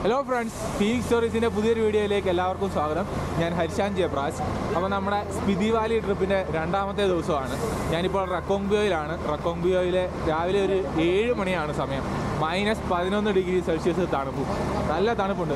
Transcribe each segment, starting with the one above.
Hello friends Felix സ്റ്റോറീസിൻ്റെ പുതിയൊരു വീഡിയോയിലേക്ക് എല്ലാവർക്കും സ്വാഗതം ഞാൻ ഹരിശാൻ ജയപ്രാജ് അപ്പോൾ നമ്മുടെ സ്പിതി വാലി ട്രിപ്പിൻ്റെ രണ്ടാമത്തെ ദിവസമാണ് ഞാനിപ്പോൾ റക്കോംബിയോയിലാണ് റക്കോംബിയോയിലെ രാവിലെ ഒരു ഏഴ് മണിയാണ് സമയം മൈനസ് പതിനൊന്ന് ഡിഗ്രി സെൽഷ്യസ് തണുപ്പും നല്ല തണുപ്പുണ്ട്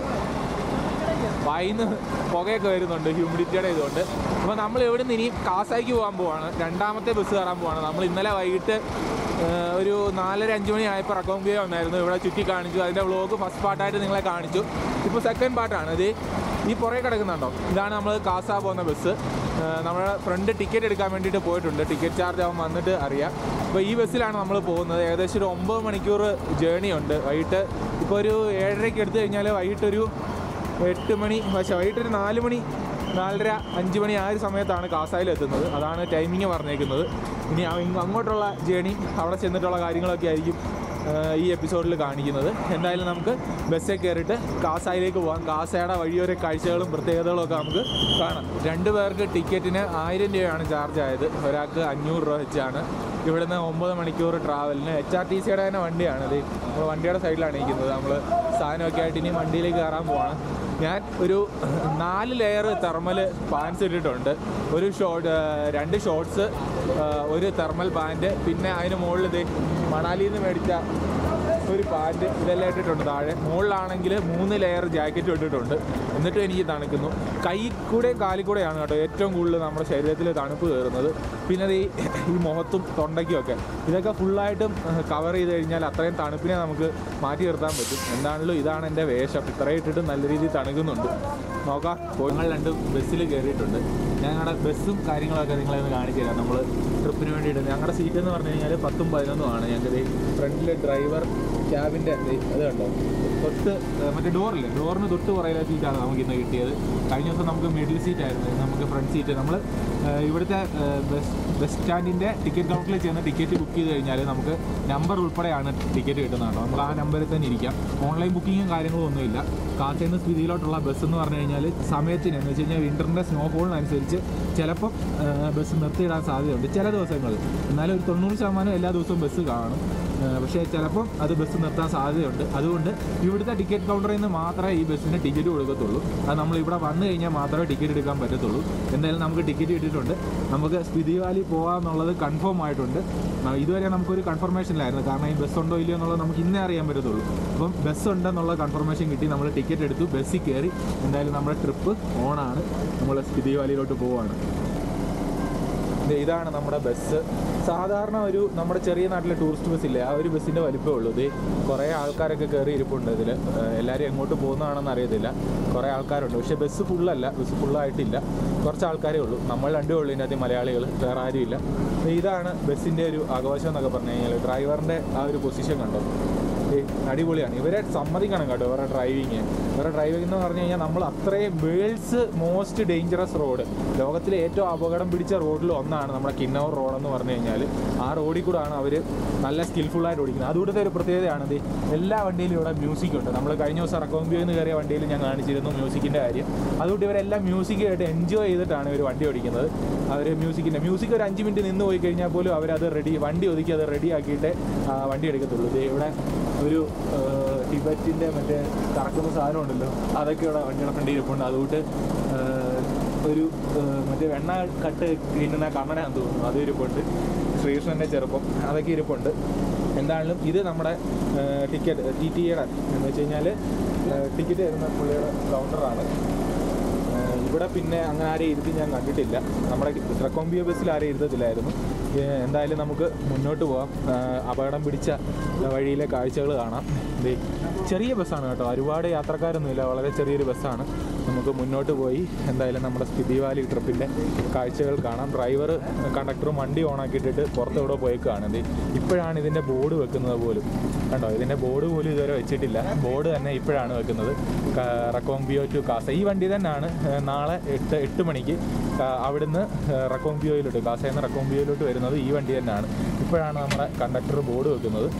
വായിന്ന് പുകയൊക്കെ വരുന്നുണ്ട് ഹ്യൂമിഡിറ്റിയുടെ ഇതുകൊണ്ട് അപ്പോൾ നമ്മൾ ഇവിടെ നിന്ന് ഇനി കാസായിക്ക് പോകാൻ പോവാണ് രണ്ടാമത്തെ ബസ് കയറാൻ പോവാണ് നമ്മൾ ഇന്നലെ വൈകിട്ട് ആ, ഒരു നാലര അഞ്ച് മണി ആയപ്പോൾ റക്കോംബിയ വന്നായിരുന്നു ഇവിടെ ചുറ്റി കാണിച്ചു അതിൻ്റെ വ്ളോഗ് ഫസ്റ്റ് പാർട്ടായിട്ട് നിങ്ങളെ കാണിച്ചു ഇപ്പോൾ സെക്കൻഡ് പാർട്ടാണ് ഇത് ഈ പുറകെ കിടക്കുന്നുണ്ടോ ഇതാണ് നമ്മൾ കാസ പോകുന്ന ബസ് നമ്മുടെ ഫ്രണ്ട് ടിക്കറ്റ് എടുക്കാൻ വേണ്ടിയിട്ട് പോയിട്ടുണ്ട് ടിക്കറ്റ് ചാർജ് ആവും വന്നിട്ട് അറിയാം അപ്പോൾ ഈ ബസ്സിലാണ് നമ്മൾ പോകുന്നത് ഏകദേശം ഒരു ഒമ്പത് മണിക്കൂർ ജേണി ഉണ്ട് വൈകിട്ട് ഇപ്പോൾ ഒരു ഏഴരയ്ക്ക് എടുത്തു കഴിഞ്ഞാൽ വൈകിട്ടൊരു എട്ട് മണി പക്ഷേ വൈകിട്ട് ഒരു നാല് മണി നാലര അഞ്ച് മണി ആ ഒരു സമയത്താണ് കാസായിൽ എത്തുന്നത് അതാണ് ടൈമിങ് പറഞ്ഞേക്കുന്നത് ഇനി ആ- ഇങ്ങ് അങ്ങോട്ടുള്ള ജേണി അവിടെ ചെന്നിട്ടുള്ള കാര്യങ്ങളൊക്കെ ആയിരിക്കും ആ, ഈ എപ്പിസോഡിൽ കാണിക്കുന്നത് എന്തായാലും നമുക്ക് ബസ്സിൽ കയറിയിട്ട് കാസായിലേക്ക് പോകാം കാസയുടെ വഴിയോര കാഴ്ചകളും പ്രത്യേകതകളും ഒക്കെ നമുക്ക് കാണാം രണ്ട് പേർക്ക് ടിക്കറ്റിന് ആയിരം രൂപയാണ് ചാർജ് ആയത് ഒരാൾക്ക് അഞ്ഞൂറ് രൂപ വെച്ചാണ് ഇവിടുന്ന് ഒമ്പത് മണിക്കൂർ ട്രാവലിന് എച്ച് ആർ ടി സിയുടെ തന്നെ വണ്ടിയാണ് ഇത് നമ്മൾ വണ്ടിയുടെ സൈഡിലാണ് ഇരിക്കുന്നത് നമ്മൾ സാധനമൊക്കെ ആയിട്ട് ഇനി വണ്ടിയിലേക്ക് കയറാൻ പോവാണ് ഞാൻ ഒരു നാല് ലെയർ തെർമൽ പാൻസ് ഇട്ടിട്ടുണ്ട് ഒരു ഷോർട്ട് രണ്ട് ഷോർട്സ് ഒരു തെർമൽ പാൻറ് പിന്നെ അതിന് മുകളിൽ ഇത് മണാലിയിൽ നിന്ന് മേടിച്ച ഒരു പാൻറ് ഇതെല്ലാം ഇട്ടിട്ടുണ്ട് താഴെ മുകളിലാണെങ്കിൽ മൂന്ന് ലെയർ ജാക്കറ്റ് ഇട്ടിട്ടുണ്ട് എന്നിട്ടും എനിക്ക് തണുക്കുന്നു കൈ കൂടെയും കാലിൽ കൂടെയാണ് കേട്ടോ ഏറ്റവും കൂടുതൽ നമ്മുടെ ശരീരത്തിൽ തണുപ്പ് കയറുന്നത് പിന്നെ ദേ ഈ ഈ മുഖത്തും തൊണ്ടയ്ക്കും ഒക്കെ ഇതൊക്കെ ഫുള്ളായിട്ടും കവർ ചെയ്ത് കഴിഞ്ഞാൽ അത്രയും തണുപ്പിനെ നമുക്ക് മാറ്റി നിർത്താൻ പറ്റും എന്താണല്ലോ ഇതാണ് എൻ്റെ വേഷം ഇത്രയും ഇട്ടിട്ട് നല്ല രീതിയിൽ തണുക്കുന്നുണ്ട് നോക്കാം ഞങ്ങൾ രണ്ട് ബസ്സിൽ കയറിയിട്ടുണ്ട് ഞങ്ങളുടെ ബസ്സും കാര്യങ്ങളൊക്കെ നിങ്ങളെ ഒന്ന് കാണിച്ചു തരാം നമ്മൾ ട്രിപ്പിന് വേണ്ടിയിട്ട് ഞങ്ങളുടെ സീറ്റ് എന്ന് പറഞ്ഞു കഴിഞ്ഞാൽ പത്തും പതിനൊന്നും ആണ് ഞങ്ങൾക്ക് ഫ്രണ്ടിൽ ഡ്രൈവർ ക്യാബിൻ്റെ അത് കണ്ടോ തൊട്ട് ഏഹ്, മറ്റേ ഡോറില്ലേ ഡോറിന് തൊട്ട് പുറകിലെ സീറ്റാണ് നമുക്ക് ഇന്ന് കിട്ടിയത് കഴിഞ്ഞ ദിവസം നമുക്ക് മിഡിൽ സീറ്റ് ആയിരുന്നു ഇത് നമുക്ക് ഫ്രണ്ട് സീറ്റ് നമ്മൾ ഇവിടുത്തെ ഏഹ്, ബസ് ബസ് സ്റ്റാൻഡിൻ്റെ ടിക്കറ്റ് കൗണ്ടറിൽ ചെന്ന് ടിക്കറ്റ് ബുക്ക് ചെയ്ത് കഴിഞ്ഞാൽ നമുക്ക് നമ്പർ ഉൾപ്പെടെയാണ് ടിക്കറ്റ് കിട്ടുന്നത് കേട്ടോ നമുക്ക് ആ നമ്പറിൽ തന്നെ ഇരിക്കാം ഓൺലൈൻ ബുക്കിങ്ങും കാര്യങ്ങളും ഒന്നുമില്ല കാസയിൽ നിന്ന് സ്ഥിതിയിലോട്ടുള്ള ബസ് എന്ന് പറഞ്ഞു കഴിഞ്ഞാൽ സമയത്തിന് എന്ന് വെച്ച് കഴിഞ്ഞാൽ വിൻ്ററിൻ്റെ സ്നോഫോളിനനുസരിച്ച് ചിലപ്പം ഏഹ്, ബസ് നിർത്തിയിടാൻ സാധ്യതയുണ്ട് ചില ദിവസങ്ങളിൽ എന്നാലും ഒരു തൊണ്ണൂറ് ശതമാനം എല്ലാ ദിവസവും ബസ് കാണും ഏഹ്, പക്ഷേ ചിലപ്പം അത് ബസ് നിർത്താൻ സാധ്യതയുണ്ട് അതുകൊണ്ട് ഇവിടുത്തെ ടിക്കറ്റ് കൗണ്ടറിൽ നിന്ന് മാത്രമേ ഈ ബസ്സിന് ടിക്കറ്റ് കൊടുക്കത്തുള്ളൂ അത് നമ്മൾ ഇവിടെ വന്നു കഴിഞ്ഞാൽ മാത്രമേ ടിക്കറ്റ് എടുക്കാൻ പറ്റത്തുള്ളൂ എന്തായാലും നമുക്ക് ടിക്കറ്റ് കിട്ടിയിട്ടുണ്ട് നമുക്ക് സ്പിതി വാലി പോകാമെന്നുള്ളത് കൺഫേം ആയിട്ടുണ്ട് ആ, ഇതുവരെ നമുക്കൊരു കൺഫർമേഷനിലായിരുന്നു കാരണം ഈ ബസ് ഉണ്ടോ ഇല്ലയോ എന്നുള്ളത് നമുക്ക് ഇന്നേ അറിയാൻ പറ്റത്തുള്ളൂ അപ്പം ബസ് ഉണ്ടെന്നുള്ള കൺഫർമേഷൻ കിട്ടി നമ്മൾ ടിക്കറ്റ് എടുത്തു ബസ്സിൽ കയറി എന്തായാലും നമ്മുടെ ട്രിപ്പ് ഓണാണ് നമ്മൾ സ്പിതി വാലിയിലോട്ട് പോവുകയാണ് ദേ ഇതാണ് നമ്മുടെ ബസ് സാധാരണ ഒരു നമ്മുടെ ചെറിയ നാട്ടിലെ ടൂറിസ്റ്റ് ബസ് ഇല്ലേ ആ ഒരു ബസ്സിൻ്റെ വലിപ്പമേ ഉള്ളൂ ഇത് കുറേ ആൾക്കാരൊക്കെ കയറി ഇരിപ്പുണ്ട് ഇതിൽ എല്ലാവരും എങ്ങോട്ട് പോകുന്നതാണെന്ന് അറിയത്തില്ല കുറേ ആൾക്കാരുണ്ട് പക്ഷേ ബസ് ഫുള്ളല്ല ബസ് ഫുള്ളായിട്ടില്ല കുറച്ച് ആൾക്കാരേ ഉള്ളൂ നമ്മൾ രണ്ടേ ഉള്ളൂ ഇതിനകത്ത് മലയാളികൾ വേറെ ആരുമില്ല ദേ ഇതാണ് ബസ്സിൻ്റെ ഒരു ആഘോഷം എന്നൊക്കെ പറഞ്ഞു കഴിഞ്ഞാൽ ഡ്രൈവറിൻ്റെ ആ ഒരു പൊസിഷൻ കണ്ടോ ഏയ് അടിപൊളിയാണ് ഇവരെ സമ്മതിക്കണം കേട്ടോ ഇവരുടെ ഡ്രൈവിങ് ഇവരുടെ ഡ്രൈവിംഗ് എന്ന് പറഞ്ഞു കഴിഞ്ഞാൽ നമ്മൾ അത്രയും വേൾഡ്സ് മോസ്റ്റ് ഡേഞ്ചറസ് റോഡ് ലോകത്തിലെ ഏറ്റവും അപകടം പിടിച്ച റോഡിൽ ഒന്നാണ് നമ്മുടെ കിന്നൗർ റോഡ് എന്ന് പറഞ്ഞു കഴിഞ്ഞാൽ ആ റോഡിൽ കൂടാണ് അവർ നല്ല സ്കിൽഫുള്ളായിട്ട് ഓടിക്കുന്നത് അതുകൊണ്ടത്തെ ഒരു പ്രത്യേകതയാണ് ഇത് എല്ലാ വണ്ടിയിലും ഇവിടെ മ്യൂസിക് ഉണ്ട് നമ്മൾ കഴിഞ്ഞ ദിവസം റക്കോംബിയോയിൽ നിന്ന് കയറിയ വണ്ടിയിൽ ഞാൻ കാണിച്ചിരുന്നു മ്യൂസിക്കിൻ്റെ കാര്യം അതുകൊണ്ട് ഇവരെല്ലാം മ്യൂസിക് ആയിട്ട് എൻജോയ് ചെയ്തിട്ടാണ് ഇവർ വണ്ടി ഓടിക്കുന്നത് അവർ മ്യൂസിക്കിൻ്റെ മ്യൂസിക് ഒരു അഞ്ച് മിനിറ്റ് നിന്ന് പോയി കഴിഞ്ഞാൽ പോലും അവരത് റെഡി വണ്ടി ഒതുക്കി അത് റെഡി ആക്കിയിട്ട് ആ, വണ്ടി എടുക്കത്തുള്ളൂ ഇത് ഇവിടെ ഒരു ടിബറ്റിൻ്റെ മറ്റേ കറക്കുന്ന സാധനം ഉണ്ടല്ലോ അതൊക്കെ ഇവിടെ വണ്ടിയുടെ ഫ്രണ്ടിൽ ഇരിപ്പുണ്ട് അതുകൊണ്ട് ആ, ഒരു ആ, മറ്റേ വെണ്ണ കട്ട് കിട്ടുന്ന കണ്ണനാന്ന് തോന്നുന്നു അത് ഇരിപ്പുണ്ട് ശ്രീകൃഷ്ണൻ്റെ ചെറുപ്പം അതൊക്കെ ഇരിപ്പുണ്ട് എന്താണെങ്കിലും ഇത് നമ്മുടെ ടിക്കറ്റ് ടി ടിയുടെ എന്ന് വെച്ച് കഴിഞ്ഞാൽ ടിക്കറ്റ് തരുന്ന പുള്ളിയുടെ കൗണ്ടറാണ് ഏഹ് ഇവിടെ പിന്നെ അങ്ങനെ ആരെയും ഇരുത്തി ഞാൻ കണ്ടിട്ടില്ല നമ്മുടെ ട്രക്കോംബിയോ ബസ്സിൽ ആരെയും ഇരുത്തത്തില്ലായിരുന്നു ഏഹ് എന്തായാലും നമുക്ക് മുന്നോട്ട് പോവാം ഏഹ് അപകടം പിടിച്ച വഴിയിലെ കാഴ്ചകൾ കാണാം ദേ ചെറിയ ബസ്സാണ് കേട്ടോ ഒരുപാട് യാത്രക്കാരൊന്നുമില്ല വളരെ ചെറിയൊരു ബസ്സാണ് നമുക്ക് മുന്നോട്ട് പോയി എന്തായാലും നമ്മുടെ സ്പിതി വാലി ട്രിപ്പിൻ്റെ കാഴ്ചകൾ കാണാം ഡ്രൈവർ കണ്ടക്ടറും വണ്ടി ഓണാക്കിയിട്ടിട്ട് പുറത്തെവിടെ പോയേക്കാണ് ദേ ഇപ്പോഴാണ് ഇതിൻ്റെ ബോർഡ് വെക്കുന്നത് പോലും കണ്ടോ ഇതിൻ്റെ ബോർഡ് പോലും ഇതുവരെ വെച്ചിട്ടില്ല ബോർഡ് തന്നെ ഇപ്പോഴാണ് വെക്കുന്നത് ക- റക്കോംബിയോ ടു കാസ ഈ വണ്ടി തന്നെയാണ് ഏഹ്, നാളെ എട്ട് എട്ട് മണിക്ക് ക- അവിടുന്ന് ഏഹ്, റക്കോംബിയോയിലോട്ട് കാസയിൽ നിന്ന് റക്കോംബിയോയിലോട്ട് വരുന്നത് ഈ വണ്ടി തന്നെയാണ് ഇപ്പോഴാണ് നമ്മുടെ കണ്ടക്ടർ ബോർഡ് വെക്കുന്നത്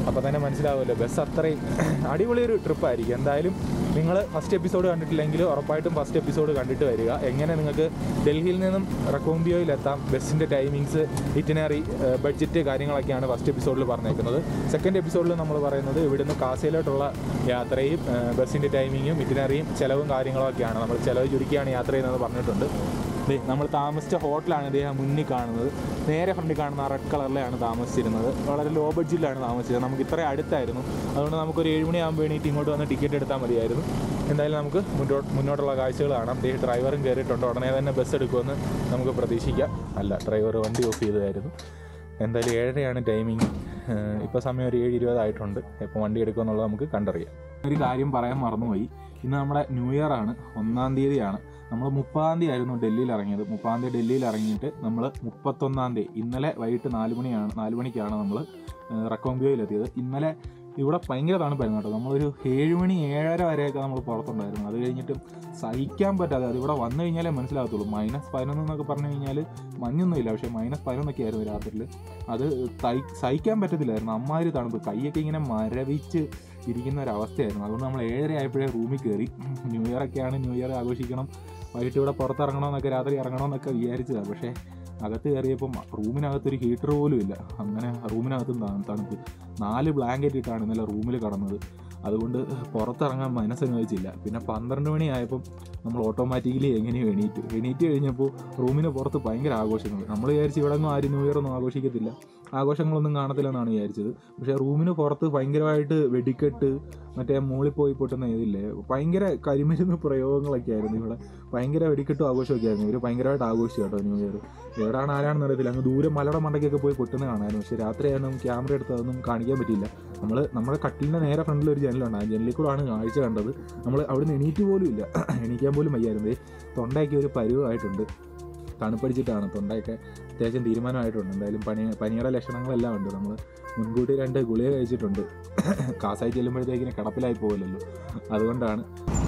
അപ്പോൾ തന്നെ മനസ്സിലാവുമല്ലോ ബസ് അത്രയും അടിപൊളി ഒരു ട്രിപ്പായിരിക്കും എന്തായാലും നിങ്ങൾ ഫസ്റ്റ് എപ്പിസോഡ് കണ്ടിട്ടില്ലെങ്കിൽ ഉറപ്പായിട്ടും ഫസ്റ്റ് എപ്പിസോഡ് കണ്ടിട്ട് വരിക എങ്ങനെ നിങ്ങൾക്ക് ഡൽഹിയിൽ നിന്നും റക്കോംബിയോയിലെത്താം ബസ്സിൻ്റെ ടൈമിങ്സ് ഇറ്റിനറി ബഡ്ജറ്റ് കാര്യങ്ങളൊക്കെയാണ് ഫസ്റ്റ് എപ്പിസോഡിൽ പറഞ്ഞേക്കുന്നത് സെക്കൻഡ് എപ്പിസോഡിൽ നമ്മൾ പറയുന്നത് ഇവിടുന്ന് കാസയിലോട്ടുള്ള യാത്രയും ബസ്സിൻ്റെ ടൈമിങ്ങും ഇറ്റിനറിയും ചിലവും കാര്യങ്ങളൊക്കെയാണ് നമ്മൾ ചിലവ് ചുരുക്കിയാണ് യാത്ര ചെയ്യുന്നത് പറഞ്ഞിട്ടുണ്ട് ദേ നമ്മൾ താമസിച്ച ഹോട്ടലാണ് ഇദ്ദേഹം മുന്നിൽ കാണുന്നത് നേരെ ഫ്രണ്ടിൽ കാണുന്ന ആ റെഡ് കളറിലാണ് താമസിച്ചിരുന്നത് വളരെ ലോ ബഡ്ജറ്റിലാണ് താമസിച്ചത് നമുക്ക് ഇത്ര അടുത്തായിരുന്നു അതുകൊണ്ട് നമുക്കൊരു ഏഴ് മണിയാകുമ്പോൾ എണീറ്റ് ഇങ്ങോട്ട് വന്ന് ടിക്കറ്റ് എടുത്താൽ മതിയായിരുന്നു എന്തായാലും നമുക്ക് മുന്നോട്ട് മുന്നോട്ടുള്ള കാഴ്ചകൾ കാണാം ദേ ഡ്രൈവറും കയറിയിട്ടുണ്ട് ഉടനെ തന്നെ ബസ് എടുക്കുമെന്ന് നമുക്ക് പ്രതീക്ഷിക്കാം അല്ല ഡ്രൈവർ വണ്ടി ഓഫ് ചെയ്തതായിരുന്നു എന്തായാലും ഏഴരയാണ് ടൈമിങ് ഇപ്പോൾ സമയം ഒരു ഏഴ് ഇരുപതായിട്ടുണ്ട് എപ്പോൾ വണ്ടി എടുക്കുമെന്നുള്ളത് നമുക്ക് കണ്ടറിയാം ഒരു കാര്യം പറയാൻ മറന്നുപോയി ഇന്ന് നമ്മുടെ ന്യൂ ഇയർ ആണ് ഒന്നാം തീയതിയാണ് നമ്മൾ മുപ്പതാം തീയതി ആയിരുന്നു ഡൽഹിയിൽ ഇറങ്ങിയത് മുപ്പതാം തീയതി ഡൽഹിയിൽ ഇറങ്ങിയിട്ട് നമ്മൾ മുപ്പത്തൊന്നാം തീയതി ഇന്നലെ വൈകിട്ട് നാല് മണിയാണ് നാല് മണിക്കാണ് നമ്മൾ റക്കോംബിയോയിലെത്തിയത് ഇന്നലെ ഇവിടെ ഭയങ്കര തണുപ്പായിരുന്നു കേട്ടോ നമ്മളൊരു ഏഴ് മണി ഏഴര വരെയൊക്കെ നമ്മൾ പുറത്തുണ്ടായിരുന്നു അത് കഴിഞ്ഞിട്ട് സഹിക്കാൻ പറ്റാതെ അത് ഇവിടെ വന്നു കഴിഞ്ഞാലേ മനസ്സിലാകത്തുള്ളൂ മൈനസ് പതിനൊന്ന് എന്നൊക്കെ പറഞ്ഞു കഴിഞ്ഞാൽ മഞ്ഞൊന്നുമില്ല പക്ഷേ മൈനസ് പതിനൊന്നൊക്കെ ആയിരുന്നു രാത്രിയിൽ അത് തൈ സഹിക്കാൻ പറ്റത്തില്ലായിരുന്നു അമ്മാതിരി തണുപ്പ് കൈയൊക്കെ ഇങ്ങനെ മരവിച്ച് ഇരിക്കുന്ന ഒരു അവസ്ഥയായിരുന്നു അതുകൊണ്ട് നമ്മൾ ഏഴര ആയപ്പോഴേ റൂമിൽ കയറി ന്യൂ ഇയർ ഒക്കെയാണ് ന്യൂ ഇയർ ആഘോഷിക്കണം വൈകിട്ട് ഇവിടെ പുറത്തിറങ്ങണമെന്നൊക്കെ രാത്രി ഇറങ്ങണമെന്നൊക്കെ വിചാരിച്ചതാണ് പക്ഷേ അകത്ത് കയറിയപ്പം റൂമിനകത്തൊരു ഹീറ്റർ പോലും ഇല്ല അങ്ങനെ റൂമിനകത്തും ത- തണുപ്പ് നാല് ബ്ലാങ്കറ്റ് ഇട്ടാണ് ഇന്നലെ റൂമിൽ കിടന്നത് അതുകൊണ്ട് പുറത്തിറങ്ങാൻ മനസ്സങ്ങ് വെച്ചില്ല പിന്നെ പന്ത്രണ്ട് മണിയായപ്പം നമ്മൾ ഓട്ടോമാറ്റിക്കലി എങ്ങനെയോ എണീറ്റു എണീറ്റ് കഴിഞ്ഞപ്പോൾ റൂമിന് പുറത്ത് ഭയങ്കര ആഘോഷങ്ങൾ നമ്മൾ വിചാരിച്ച് ഇവിടെ ഒന്നും ആരും ന്യൂ ഇയർ ഒന്നും ആഘോഷിക്കത്തില്ല ആഘോഷങ്ങളൊന്നും കാണത്തില്ലെന്നാണ് വിചാരിച്ചത് പക്ഷേ റൂമിന് പുറത്ത് ഭയങ്കരമായിട്ട് വെടിക്കെട്ട് മറ്റേ മോളിൽ പോയി പൊട്ടുന്ന ഇതില്ലേ ഭയങ്കര കരിമരുന്ന് പ്രയോഗങ്ങളൊക്കെ ആയിരുന്നു ഇവിടെ ഭയങ്കര വെടിക്കെട്ടും ആഘോഷമൊക്കെ ആയിരുന്നു ഇവർ ഭയങ്കരമായിട്ട് ആഘോഷിച്ചു കേട്ടോ ന്യൂ ഇയർ എവിടെയാണ് ആരാണെന്ന് അറിയത്തില്ല അങ്ങ് ദൂരെ മലയുടെ മണ്ടയ്ക്കൊക്കെ പോയി പൊട്ടുന്ന കാണാമായിരുന്നു പക്ഷേ രാത്രിയായിരുന്നു ക്യാമറ എടുത്ത് അതൊന്നും കാണിക്കാൻ പറ്റിയില്ല നമ്മൾ നമ്മുടെ കട്ടിലിൻ്റെ നേരെ ഫ്രണ്ടിൽ ഒരു ജനലുണ്ട് ആ ജനലിൽ കൂടെയാണ് കാഴ്ച കണ്ടത് നമ്മൾ അവിടുന്ന് എണീറ്റ് പോലും ഇല്ല എണീക്കാൻ പോലും വയ്യായിരുന്നു ദേ തൊണ്ടയൊക്കെ ഒരു പരുവമായിട്ടുണ്ട് തണുപ്പടിച്ചിട്ടാണ് തൊണ്ടയൊക്കെ അത്യാവശ്യം തീരുമാനമായിട്ടുണ്ട് എന്തായാലും പനി പനിയുടെ ലക്ഷണങ്ങളെല്ലാം ഉണ്ട് നമ്മൾ മുൻകൂട്ടി രണ്ട് ഗുളിക കഴിച്ചിട്ടുണ്ട് കാസായി ചെല്ലുമ്പോഴത്തേക്കിന് കിടപ്പിലായി പോകില്ലല്ലോ അതുകൊണ്ടാണ്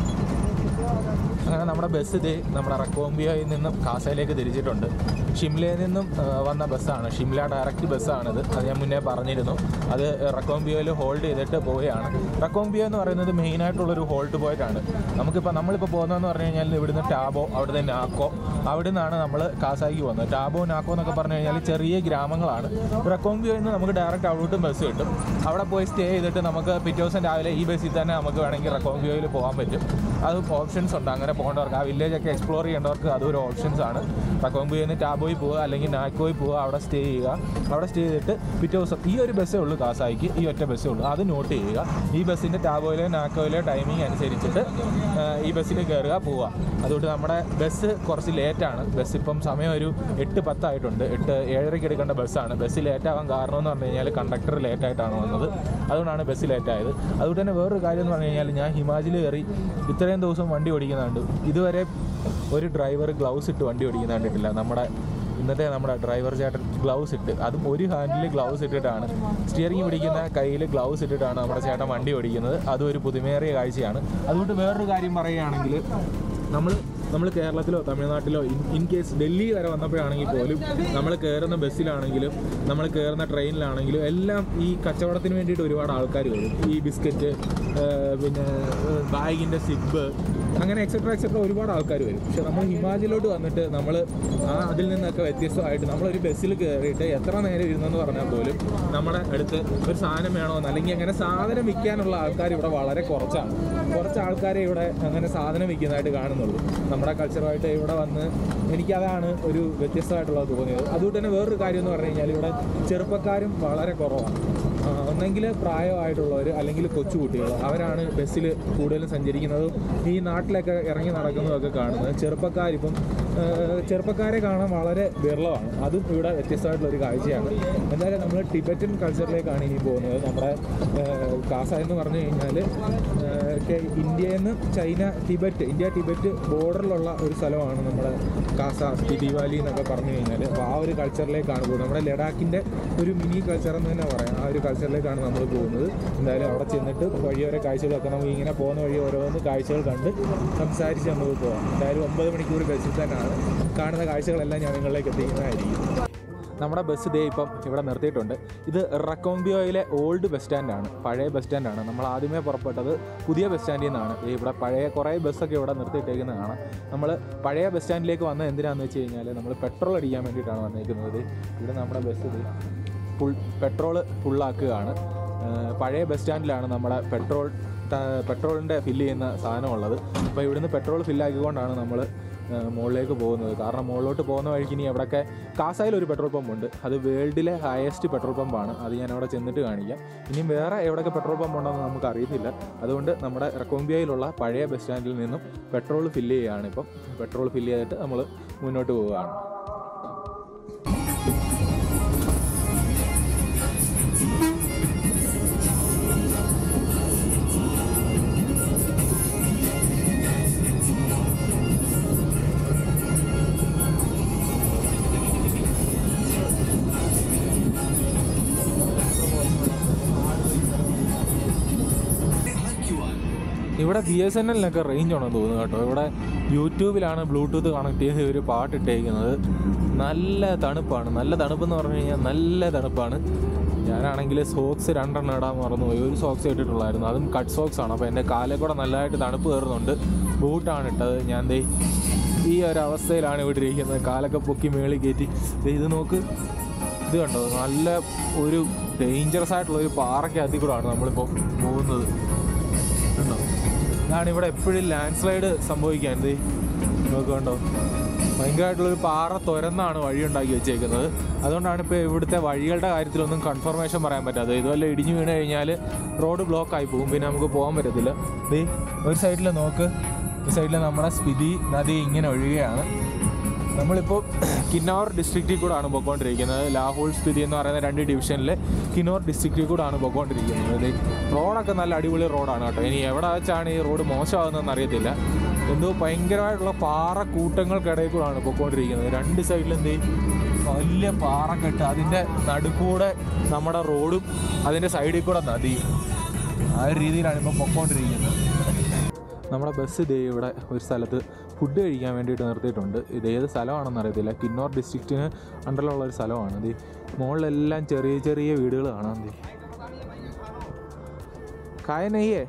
അങ്ങനെ നമ്മുടെ ബസ് ഇത് നമ്മുടെ റക്കോംബിയയിൽ നിന്നും കാസയിലേക്ക് തിരിച്ചിട്ടുണ്ട് ഷിംലയിൽ നിന്നും ആ, വന്ന ബസ്സാണ് ഷിംല ഡയറക്റ്റ് ബസ്സാണിത് അത് ഞാൻ മുന്നേ പറഞ്ഞിരുന്നു അത് റക്കോംബിയോയിൽ ഹോൾഡ് ചെയ്തിട്ട് പോവുകയാണ് റക്കോംബിയോ എന്ന് പറയുന്നത് മെയിനായിട്ടുള്ളൊരു ഹോൾഡ് പോയിന്റ് ആണ് നമുക്കിപ്പോൾ നമ്മളിപ്പോൾ പോകുന്നതെന്ന് പറഞ്ഞു കഴിഞ്ഞാൽ ഇവിടുന്ന് ടാബോ അവിടുന്ന് നാക്കോ അവിടെ നിന്നാണ് നമ്മൾ കാസായിക്ക് പോകുന്നത് ടാബോ നാക്കോ എന്നൊക്കെ പറഞ്ഞു കഴിഞ്ഞാൽ ചെറിയ ഗ്രാമങ്ങളാണ് റക്കോംബിയോയിൽ നിന്ന് നമുക്ക് ഡയറക്റ്റ് അവിടോട്ടും ബസ് കിട്ടും അവിടെ പോയി സ്റ്റേ ചെയ്തിട്ട് നമുക്ക് പിറ്റേ ദിവസം രാവിലെ ഈ ബസ്സിൽ തന്നെ നമുക്ക് വേണമെങ്കിൽ റക്കോംബിയോയിൽ പോകാൻ പറ്റും അത് ഓപ്ഷൻസ് ഉണ്ട് അങ്ങനെ പോകേണ്ടവർക്ക് ആ വില്ലേജ് ഒക്കെ എക്സ്പ്ലോർ ചെയ്യേണ്ടവർക്ക് അതൊരു ഓപ്ഷൻസ് ആണ് റക്കോംബിയോയിൽ നിന്ന് ടാബോയിൽ പോവുക അല്ലെങ്കിൽ നാക്കോയിൽ പോവുക അവിടെ സ്റ്റേ ചെയ്യുക അവിടെ സ്റ്റേ ചെയ്തിട്ട് പിറ്റേ ദിവസം ഈ ഒരു ബസ്സേ ഉള്ളൂ കാസായിക്ക് ഈ ഒറ്റ ബസ്സേ ഉള്ളൂ അത് നോട്ട് ചെയ്യുക ഈ ബസ്സിൻ്റെ ടാബോയിലെ നാക്കോയിലെ ടൈമിംഗ് അനുസരിച്ചിട്ട് ആ, ഈ ബസ്സിൽ കയറുക പോവുക അതുകൊണ്ട് നമ്മുടെ ബസ് കുറച്ച് ലേറ്റാണ് ബസ് ഇപ്പം സമയം ഒരു എട്ട് പത്തായിട്ടുണ്ട് എട്ട് ഏഴരയ്ക്ക് എടുക്കേണ്ട ബസ്സാണ് ബസ് ലേറ്റ് ആവാൻ കാരണം എന്ന് പറഞ്ഞു കഴിഞ്ഞാൽ കണ്ടക്ടർ ലേറ്റായിട്ടാണ് വന്നത് അതുകൊണ്ടാണ് ബസ് ലേറ്റായത് അതുകൊണ്ട് തന്നെ വേറൊരു കാര്യം എന്ന് പറഞ്ഞു കഴിഞ്ഞാൽ ഞാൻ ഹിമാചലിൽ കയറി ഇത്രയും ദിവസം വണ്ടി ഓടിക്കുന്നുണ്ട് ഇതുവരെ ഒരു ഡ്രൈവർ ഗ്ലൗസ് ഇട്ട് വണ്ടി ഓടിക്കുന്ന കണ്ടിട്ടില്ല നമ്മുടെ ഇന്നത്തെ നമ്മുടെ ഡ്രൈവർ ചേട്ടൻ ഗ്ലൗസ് ഇട്ട് അതും ഒരു ഹാൻഡിൽ ഗ്ലൗസ് ഇട്ടിട്ടാണ് സ്റ്റിയറിംഗ് പിടിക്കുന്ന കയ്യിൽ ഗ്ലൗസ് ഇട്ടിട്ടാണ് നമ്മുടെ ചേട്ടൻ വണ്ടി ഓടിക്കുന്നത് അതും ഒരു പുതുമേറിയ കാഴ്ചയാണ് അതുകൊണ്ട് വേറൊരു കാര്യം പറയുകയാണെങ്കിൽ നമ്മൾ നമ്മൾ കേരളത്തിലോ തമിഴ്നാട്ടിലോ ഇൻ ഇൻ കേസ് ഡൽഹി വരെ വന്നപ്പോഴാണെങ്കിൽ പോലും നമ്മൾ കയറുന്ന ബസ്സിലാണെങ്കിലും നമ്മൾ കയറുന്ന ട്രെയിനിലാണെങ്കിലും എല്ലാം ഈ കച്ചവടത്തിന് വേണ്ടിയിട്ട് ഒരുപാട് ആൾക്കാർ വരും ഈ ബിസ്ക്കറ്റ് പിന്നെ ബാഗിൻ്റെ സിബ് അങ്ങനെ എക്സെട്ര എക്സെട്ര ഒരുപാട് ആൾക്കാർ വരും പക്ഷെ നമ്മൾ ഹിമാചലിലോട്ട് വന്നിട്ട് നമ്മൾ ആ അതിൽ നിന്നൊക്കെ വ്യത്യസ്തമായിട്ട് നമ്മളൊരു ബസ്സിൽ കയറിയിട്ട് എത്ര നേരം ഇരുന്നെന്ന് പറഞ്ഞാൽ പോലും നമ്മുടെ അടുത്ത് ഒരു സാധനം വേണമെന്ന് അല്ലെങ്കിൽ അങ്ങനെ സാധനം വിൽക്കാനുള്ള ആൾക്കാർ ഇവിടെ വളരെ കുറച്ചാണ് കുറച്ച് ആൾക്കാരെ ഇവിടെ അങ്ങനെ സാധനം വിൽക്കുന്നതായിട്ട് കാണുന്നുള്ളൂ നമ്മുടെ കൾച്ചറുമായിട്ട് ഇവിടെ വന്ന് എനിക്കതാണ് ഒരു വ്യത്യസ്തമായിട്ടുള്ളത് തോന്നിയത് അതുകൊണ്ട് തന്നെ വേറൊരു കാര്യം എന്ന് പറഞ്ഞു കഴിഞ്ഞാൽ ഇവിടെ ചെറുപ്പക്കാരും വളരെ കുറവാണ് ആ, ഒന്നെങ്കിൽ പ്രായമായിട്ടുള്ളവർ അല്ലെങ്കിൽ കൊച്ചുകുട്ടികൾ അവരാണ് ബസ്സിൽ കൂടുതലും സഞ്ചരിക്കുന്നതും ഈ നാട്ടിലൊക്കെ ഇറങ്ങി നടക്കുന്നതൊക്കെ കാണുന്നത് ചെറുപ്പക്കാരിപ്പം ആ, ചെറുപ്പക്കാരെ കാണാൻ വളരെ വിരളമാണ് അതും ഇവിടെ വ്യത്യസ്തമായിട്ടുള്ള ഒരു കാഴ്ചയാണ് എന്തായാലും നമ്മൾ ടിബറ്റൻ കൾച്ചറിലേക്കാണ് ഇനി പോകുന്നത് നമ്മുടെ ആ, കാസ എന്ന് പറഞ്ഞു കഴിഞ്ഞാൽ ഇന്ത്യയിൽ നിന്ന് ചൈന ടിബറ്റ് ഇന്ത്യ ടിബറ്റ് ബോർഡറിലുള്ള ഒരു സ്ഥലമാണ് നമ്മുടെ കാസ സ്പിതി വാലി എന്നൊക്കെ പറഞ്ഞു കഴിഞ്ഞാൽ അപ്പോൾ ആ ഒരു കൾച്ചറിലേക്കാണ് പോകുന്നത് നമ്മുടെ ലഡാക്കിൻ്റെ ഒരു മിനി കൾച്ചർ എന്ന് തന്നെ പറയാം ആ ഒരു കൾച്ചറിലേക്കാണ് നമ്മൾ പോകുന്നത് എന്തായാലും അവിടെ ചെന്നിട്ട് വഴിയോരോ കാഴ്ചകളൊക്കെ നമുക്ക് ഇങ്ങനെ പോകുന്ന വഴി ഓരോന്ന് കാഴ്ചകൾ കണ്ട് സംസാരിച്ച് നമുക്ക് പോകാം എന്തായാലും ഒമ്പത് മണിക്കൂർ ബസ്സിൽ തന്നെയാണ് കാണുന്ന കാഴ്ചകളെല്ലാം ഞാൻ നിങ്ങളിലേക്ക് എത്തിക്കുന്നതായിരിക്കും നമ്മുടെ ബസ് ഇതേ ഇപ്പം ഇവിടെ നിർത്തിയിട്ടുണ്ട് ഇത് റക്കോംബിയോയിലെ ഓൾഡ് ബസ് സ്റ്റാൻഡാണ് പഴയ ബസ് സ്റ്റാൻഡാണ് നമ്മൾ ആദ്യമേ പുറപ്പെട്ടത് പുതിയ ബസ് സ്റ്റാൻഡിൽ നിന്നാണ് ദേ ഇവിടെ പഴയ കുറേ ബസ്സൊക്കെ ഇവിടെ നിർത്തിയിട്ടേക്കുന്നത് കാണാം നമ്മൾ പഴയ ബസ് സ്റ്റാൻഡിലേക്ക് വന്നത് എന്തിനാന്ന് വെച്ച് കഴിഞ്ഞാൽ നമ്മൾ പെട്രോൾ അടിക്കാൻ വേണ്ടിയിട്ടാണ് വന്നേക്കുന്നത് ഇവിടെ നമ്മുടെ ബസ് ഇത് ഫുൾ പെട്രോൾ ഫുള്ളാക്കുകയാണ് ഏഹ് പഴയ ബസ് സ്റ്റാൻഡിലാണ് നമ്മുടെ പെട്രോൾ ടാ- പെട്രോളിൻ്റെ ഫില്ല് ചെയ്യുന്ന സാധനമുള്ളത് അപ്പോൾ ഇവിടുന്ന് പെട്രോൾ ഫില്ലാക്കിക്കൊണ്ടാണ് നമ്മൾ മുകളിലേക്ക് പോകുന്നത് കാരണം മുകളിലോട്ട് പോകുന്ന വഴിക്ക് ഇനി എവിടെയൊക്കെ കാസായിൽ ഒരു പെട്രോൾ പമ്പ് ഉണ്ട് അത് വേൾഡിലെ ഹയസ്റ്റ് പെട്രോൾ പമ്പാണ് അത് ഞാൻ അവിടെ ചെന്നിട്ട് കാണിക്കാം ഇനിയും വേറെ എവിടെയൊക്കെ പെട്രോൾ പമ്പ് ഉണ്ടെന്ന് നമുക്ക് അറിയത്തില്ല അതുകൊണ്ട് നമ്മുടെ റെക്കോംബിയയിലുള്ള പഴയ ബസ് സ്റ്റാൻഡിൽ നിന്നും പെട്രോൾ ഫില്ല് ചെയ്യുകയാണ് ഇപ്പം പെട്രോൾ ഫില്ല് ചെയ്തിട്ട് നമ്മൾ മുന്നോട്ട് പോവുകയാണ് ഇവിടെ ബി എസ് എൻ എല്ലിനൊക്കെ റേഞ്ച് ഉണ്ടെന്ന് തോന്നുന്നു കേട്ടോ ഇവിടെ യൂട്യൂബിലാണ് ബ്ലൂടൂത്ത് കണക്ട് ചെയ്ത് ഒരു പാട്ട് ഇട്ടേക്കുന്നത് നല്ല തണുപ്പാണ് നല്ല തണുപ്പെന്ന് പറഞ്ഞു കഴിഞ്ഞാൽ നല്ല തണുപ്പാണ് ഞാനാണെങ്കിൽ സോക്സ് രണ്ടെണ്ണം ഇടാൻ മറന്നുപോയി ഒരു സോക്സ് ഇട്ടിട്ടുള്ളായിരുന്നു അതും കട്ട് സോക്സ് ആണ് അപ്പോൾ എൻ്റെ കാലിൽ കൂടെ നല്ലതായിട്ട് തണുപ്പ് കയറുന്നുണ്ട് ബൂട്ടാണ് ഇട്ടത് ഞാൻ ദേ ഈ ഒരു അവസ്ഥയിലാണ് ഇവിടെ ഇരിക്കുന്നത് കാലൊക്കെ പൊക്കി മേളിൽ കയറ്റി ദേ ഇത് നോക്ക് ഇത് കണ്ടോ നല്ല ഒരു ഡേഞ്ചറസ് ആയിട്ടുള്ള ഒരു പാറയ്ക്കകത്തിൽ കൂടെയാണ് നമ്മളിപ്പോൾ പോകുന്നത് കണ്ടോ ഇതാണ് ഇവിടെ എപ്പോഴും ലാൻഡ് സ്ലൈഡ് സംഭവിക്കാൻ എന്ത് നോക്ക് കണ്ടോ ഭയങ്കരമായിട്ടുള്ളൊരു പാറ തുരന്നാണ് വഴി ഉണ്ടാക്കി വെച്ചേക്കുന്നത് അതുകൊണ്ടാണ് ഇപ്പോൾ ഇവിടുത്തെ വഴികളുടെ കാര്യത്തിലൊന്നും കൺഫർമേഷൻ പറയാൻ പറ്റാത്തത് ഇതുപോലെ ഇടിഞ്ഞു വീണ് കഴിഞ്ഞാൽ റോഡ് ബ്ലോക്ക് ആയി പോകും പിന്നെ നമുക്ക് പോകാൻ പറ്റത്തില്ല ദേ ഒരു സൈഡിൽ നോക്ക് ഈ സൈഡിൽ നമ്മുടെ സ്പിതി നദി ഇങ്ങനെ ഒഴുകുകയാണ് നമ്മളിപ്പോൾ കിന്നോർ ഡിസ്ട്രിക്റ്റിൽ കൂടാണ് പോയിക്കൊണ്ടിരിക്കുന്നത് ലാഹോൾ സ്ഥിതി എന്ന് പറയുന്ന രണ്ട് ഡിവിഷനിലെ കിന്നോർ ഡിസ്ട്രിക്റ്റിൽ കൂടാണ് പോയിക്കൊണ്ടിരിക്കുന്നത് ഇത് റോഡൊക്കെ നല്ല അടിപൊളി റോഡാണ് കേട്ടോ ഇനി എവിടെ വെച്ചാണ് ഈ റോഡ് മോശമാകുന്നതെന്ന് അറിയത്തില്ല എന്തോ ഭയങ്കരമായിട്ടുള്ള പാറ കൂട്ടങ്ങൾക്കിടയിൽ കൂടാണ് പോയിക്കൊണ്ടിരിക്കുന്നത് രണ്ട് സൈഡിലും എന്ത് വലിയ പാറക്കെട്ട് അതിൻ്റെ നടുക്കൂടെ നമ്മുടെ റോഡും അതിൻ്റെ സൈഡിൽ കൂടെ നദിയും ആ ഒരു രീതിയിലാണ് ഇപ്പോൾ പൊക്കോണ്ടിരിക്കുന്നത് നമ്മുടെ ബസ് ഇതേ ഇവിടെ ഒരു സ്ഥലത്ത് ഫുഡ് കഴിക്കാൻ വേണ്ടിയിട്ട് നിർത്തിയിട്ടുണ്ട് ഇത് ഏത് സ്ഥലമാണെന്ന് അറിയത്തില്ല കിന്നോർ ഡിസ്ട്രിക്റ്റിന് അണ്ടറിലുള്ള ഒരു സ്ഥലമാണ് ഇത് മുകളിലെല്ലാം ചെറിയ ചെറിയ വീടുകൾ കാണാം ദേ കായ നെയ്യേ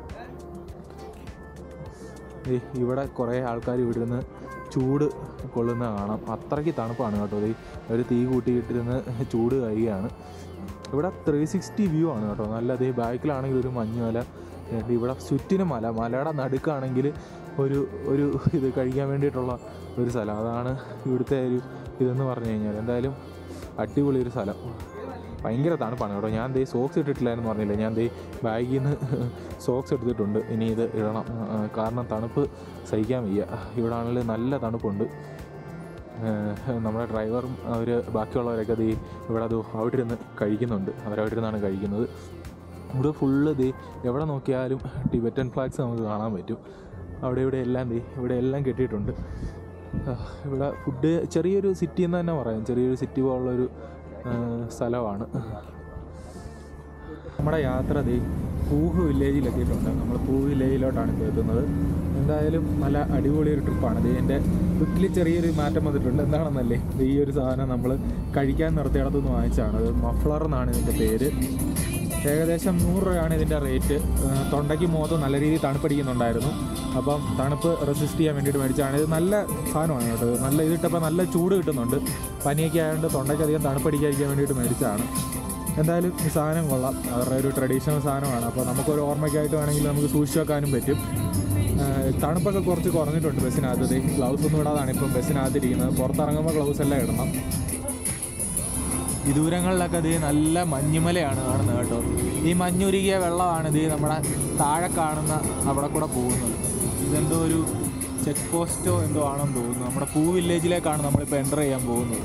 ദേ ഇവിടെ കുറേ ആൾക്കാർ ഇവിടെ നിന്ന് ചൂട് കൊള്ളുന്ന കാണാം അത്രയ്ക്ക് തണുപ്പാണ് കേട്ടോ ഇത് ഒരു തീ കൂട്ടിയിട്ടിരുന്ന് ചൂട് കഴിയുകയാണ് ഇവിടെ ത്രീ സിക്സ്റ്റി വ്യൂ ആണ് കേട്ടോ നല്ലത് ഈ ബാക്കിലാണെങ്കിൽ ഒരു മഞ്ഞുമല ഉണ്ട്. ഇവിടെ ചുറ്റിനും മല മലയുടെ നടുക്കാണെങ്കിൽ ഒരു ഒരു ഇത് കഴിക്കാൻ വേണ്ടിയിട്ടുള്ള ഒരു സ്ഥലം അതാണ് ഇവിടുത്തെ ഒരു ഇതെന്ന് പറഞ്ഞു കഴിഞ്ഞാൽ എന്തായാലും അടിപൊളി ഒരു സ്ഥലം ഭയങ്കര തണുപ്പാണ് കേട്ടോ ഞാൻ ദേ സോക്സ് ഇട്ടിട്ടില്ലായിരുന്നു പറഞ്ഞില്ല ഞാൻ ദേ ബാഗിൽ നിന്ന് സോക്സ് എടുത്തിട്ടുണ്ട് ഇനി ഇത് ഇടണം ആ, കാരണം തണുപ്പ് സഹിക്കാൻ വയ്യ ഇവിടെ ആണെങ്കിൽ നല്ല തണുപ്പുണ്ട് ഏഹ് നമ്മുടെ ഡ്രൈവറും അവർ ബാക്കിയുള്ളവരൊക്കെ ദേ ഇവിടെ അത് അവിടെ ഇരുന്ന് കഴിക്കുന്നുണ്ട് അവരവിടെ ഇരുന്നാണ് കഴിക്കുന്നത് ഇവിടെ ഫുള്ള് ദേ എവിടെ നോക്കിയാലും ടിബറ്റൻ ഫ്ലാഗ്സ് നമുക്ക് കാണാൻ പറ്റും അവിടെ ഇവിടെ എല്ലാം ദേ ഇവിടെ എല്ലാം കെട്ടിയിട്ടുണ്ട് ആഹ് ഇവിടെ ഫുഡ് ചെറിയൊരു സിറ്റി എന്ന് തന്നെ പറയാം ചെറിയൊരു സിറ്റി പോലുള്ളൊരു ഏഹ് സ്ഥലമാണ് നമ്മുടെ യാത്ര ദേ പൂഹ് വില്ലേജിൽ എത്തിയിട്ടുണ്ട് നമ്മൾ പൂഹ് വില്ലേജിലോട്ടാണ് ഇപ്പോൾ എത്തുന്നത് എന്തായാലും നല്ല അടിപൊളി ഒരു ട്രിപ്പാണ് ഇത് എൻ്റെ ലുക്കിൽ ചെറിയൊരു മാറ്റം വന്നിട്ടുണ്ട് എന്താണെന്നല്ലേ ഇത് ഈ ഒരു സാധനം നമ്മൾ കഴിക്കാൻ നിർത്തിയിടത്തുനിന്ന് വാങ്ങിച്ചതാണ് അത് മഫ്ലർ എന്നാണ് ഇതിൻ്റെ പേര് ഏകദേശം നൂറ് രൂപയാണ് ഇതിൻ്റെ റേറ്റ് ഏഹ് തൊണ്ടയ്ക്ക് മുഖത്ത് നല്ല രീതിയിൽ തണുപ്പടിക്കുന്നുണ്ടായിരുന്നു അപ്പം തണുപ്പ് റെസിസ്റ്റ് ചെയ്യാൻ വേണ്ടിയിട്ട് മേടിച്ചാണ് ഇത് നല്ല സാധനമാണ് കേട്ടോ ഇത് നല്ല ഇതിട്ടപ്പോൾ നല്ല ചൂട് കിട്ടുന്നുണ്ട് പനിയൊക്കെ ആയതുകൊണ്ട് തൊണ്ടയ്ക്ക് അധികം തണുപ്പടിക്കാതിരിക്കാൻ വേണ്ടിയിട്ട് മേടിച്ചതാണ് എന്തായാലും ഈ സാധനം കൊള്ളാം അവരുടെ ഒരു ട്രഡീഷണൽ സാധനമാണ് അപ്പോൾ നമുക്കൊരു ഓർമ്മയ്ക്കായിട്ട് വേണമെങ്കിൽ നമുക്ക് സൂക്ഷിച്ച് വെക്കാനും പറ്റും ഏഹ് തണുപ്പൊക്കെ കുറച്ച് കുറഞ്ഞിട്ടുണ്ട് ബസ്സിനകത്ത് ഗ്ലൗസ് ഒന്നും ഇടാതാണ് ഇപ്പം ബസ്സിനകത്തിരിക്കുന്നത് പുറത്തിറങ്ങുമ്പോൾ ഗ്ലൗസ് എല്ലാം ഇടണം വിദൂരങ്ങളിലൊക്കെ ഇത് നല്ല മഞ്ഞുമലയാണ് കാണുന്നത് കേട്ടോ ഈ മഞ്ഞുരുകിയ വെള്ളമാണ് ഇത് നമ്മുടെ താഴെ കാണുന്ന അവിടെ കൂടെ പോകുന്നത് ഇതെന്തോ ഒരു ചെക്ക് പോസ്റ്റോ എന്തോ ആണെന്ന് തോന്നുന്നു നമ്മുടെ പൂ വില്ലേജിലേക്കാണ് നമ്മളിപ്പോൾ എൻ്റർ ചെയ്യാൻ പോകുന്നത്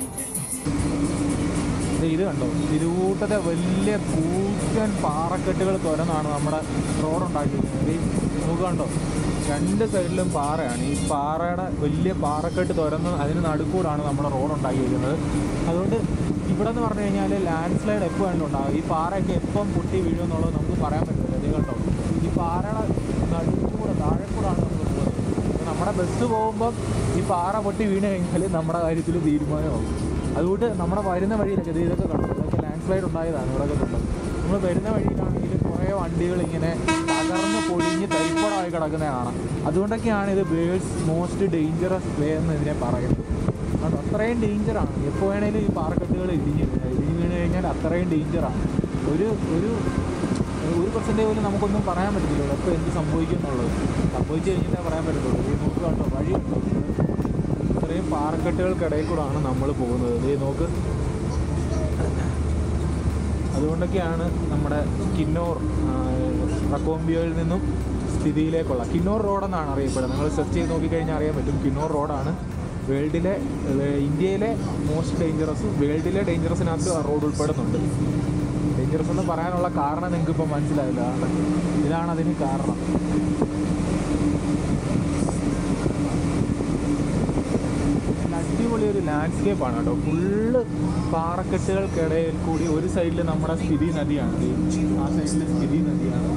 ദേ ഇത് കണ്ടോ തിരുവൂട്ടത്തെ വലിയ കൂറ്റൻ പാറക്കെട്ടുകൾ തുരന്നാണ് നമ്മുടെ റോഡ് ഉണ്ടാക്കിയിരിക്കുന്നത് ഈ നമുക്ക് കണ്ടോ രണ്ട് സൈഡിലും പാറയാണ് ഈ പാറയുടെ വലിയ പാറക്കെട്ട് തുരന്ന് അതിന് നടുക്കൂടാണ് നമ്മുടെ റോഡ് ഉണ്ടാക്കിയിരിക്കുന്നത് അതുകൊണ്ട് ഇവിടെ എന്ന് പറഞ്ഞു കഴിഞ്ഞാൽ ലാൻഡ് സ്ലൈഡ് എപ്പോൾ വേണമെങ്കിലും ഉണ്ടാകും ഈ പാറയൊക്കെ എപ്പം പൊട്ടി വീഴുമെന്നുള്ളത് നമുക്ക് പറയാൻ പറ്റില്ല ഇത് കണ്ടോ ഈ പാറയുടെ നടുക്കൂടെ താഴെ കൂടാണ് നമ്മൾ പോകുന്നത് അപ്പോൾ നമ്മുടെ ബസ് പോകുമ്പം ഈ പാറ പൊട്ടി വീണ് കഴിഞ്ഞാൽ നമ്മുടെ കാര്യത്തിൽ തീരുമാനമാകും അതുകൊണ്ട് നമ്മുടെ വരുന്ന വഴിയിലൊക്കെ ഇത് ഇതൊക്കെ കണ്ടു ഇതൊക്കെ ലാൻഡ് സ്ലൈഡ് ഉണ്ടായതാണ് ഇവിടെ കണ്ടത് നമ്മൾ വരുന്ന വഴിയിലാണെങ്കിൽ കുറേ വണ്ടികൾ ഇങ്ങനെ തകർന്ന് പൊടിഞ്ഞ് തരിപ്പടമായി കിടക്കുന്നത് കാണാം അതുകൊണ്ടൊക്കെയാണ് ഇത് വേൾഡ്സ് മോസ്റ്റ് ഡേഞ്ചറസ് വേ എന്ന് ഇതിനെ പറയുന്നത് അത് അത്രയും ഡേഞ്ചറാണ് എപ്പോൾ വേണേലും ഈ പാറക്കെട്ടുകൾ ഇടിഞ്ഞ് വീഴുക. ഇടിഞ്ഞ് വീണ് കഴിഞ്ഞാൽ അത്രയും ഡേഞ്ചറാണ് ഒരു ഒരു ഒരു പെർസെൻറ്റേജ് പോലും നമുക്കൊന്നും പറയാൻ പറ്റത്തില്ല എപ്പോൾ എന്ത് സംഭവിക്കും എന്നുള്ളത് സംഭവിച്ചു കഴിഞ്ഞിട്ടേ പറയാൻ പറ്റത്തുള്ളൂ ഈ നോക്ക് കണ്ടോ വഴിയുണ്ടോ ഇത്രയും പാറക്കെട്ടുകൾക്കിടയിൽ കൂടാണ് നമ്മൾ പോകുന്നത് ദേ നോക്ക് അതുകൊണ്ടൊക്കെയാണ് നമ്മുടെ കിന്നോർ റക്കോംബിയോയിൽ നിന്നും സ്ഥിതിയിലേക്കുള്ള കിന്നോർ റോഡെന്നാണ് അറിയപ്പെടുന്നത് നിങ്ങൾ സെർച്ച് ചെയ്ത് നോക്കിക്കഴിഞ്ഞാൽ അറിയാൻ പറ്റും കിന്നോർ റോഡാണ് വേൾഡിലെ ഏഹ്, ഇന്ത്യയിലെ മോസ്റ്റ് ഡേഞ്ചറസ് വേൾഡിലെ ഡേഞ്ചറസിനകത്ത് ആ റോഡ് ഉൾപ്പെടുന്നുണ്ട് ഡേഞ്ചറസ് എന്ന് പറയാനുള്ള കാരണം നിങ്ങൾക്ക് ഇപ്പം മനസ്സിലായില്ല അതാണ് ഇതാണ് അതിന് കാരണം നല്ല അടിപൊളി ഒരു ലാൻഡ്സ്കേപ്പ് ആണ് കേട്ടോ ഫുള്ള് പാറക്കെട്ടുകൾക്കിടയിൽ കൂടി ഒരു സൈഡിൽ നമ്മുടെ സ്ഥിതി നദിയാണ് ദേ ആ സൈഡിൽ സ്ഥിതി നദിയാണ്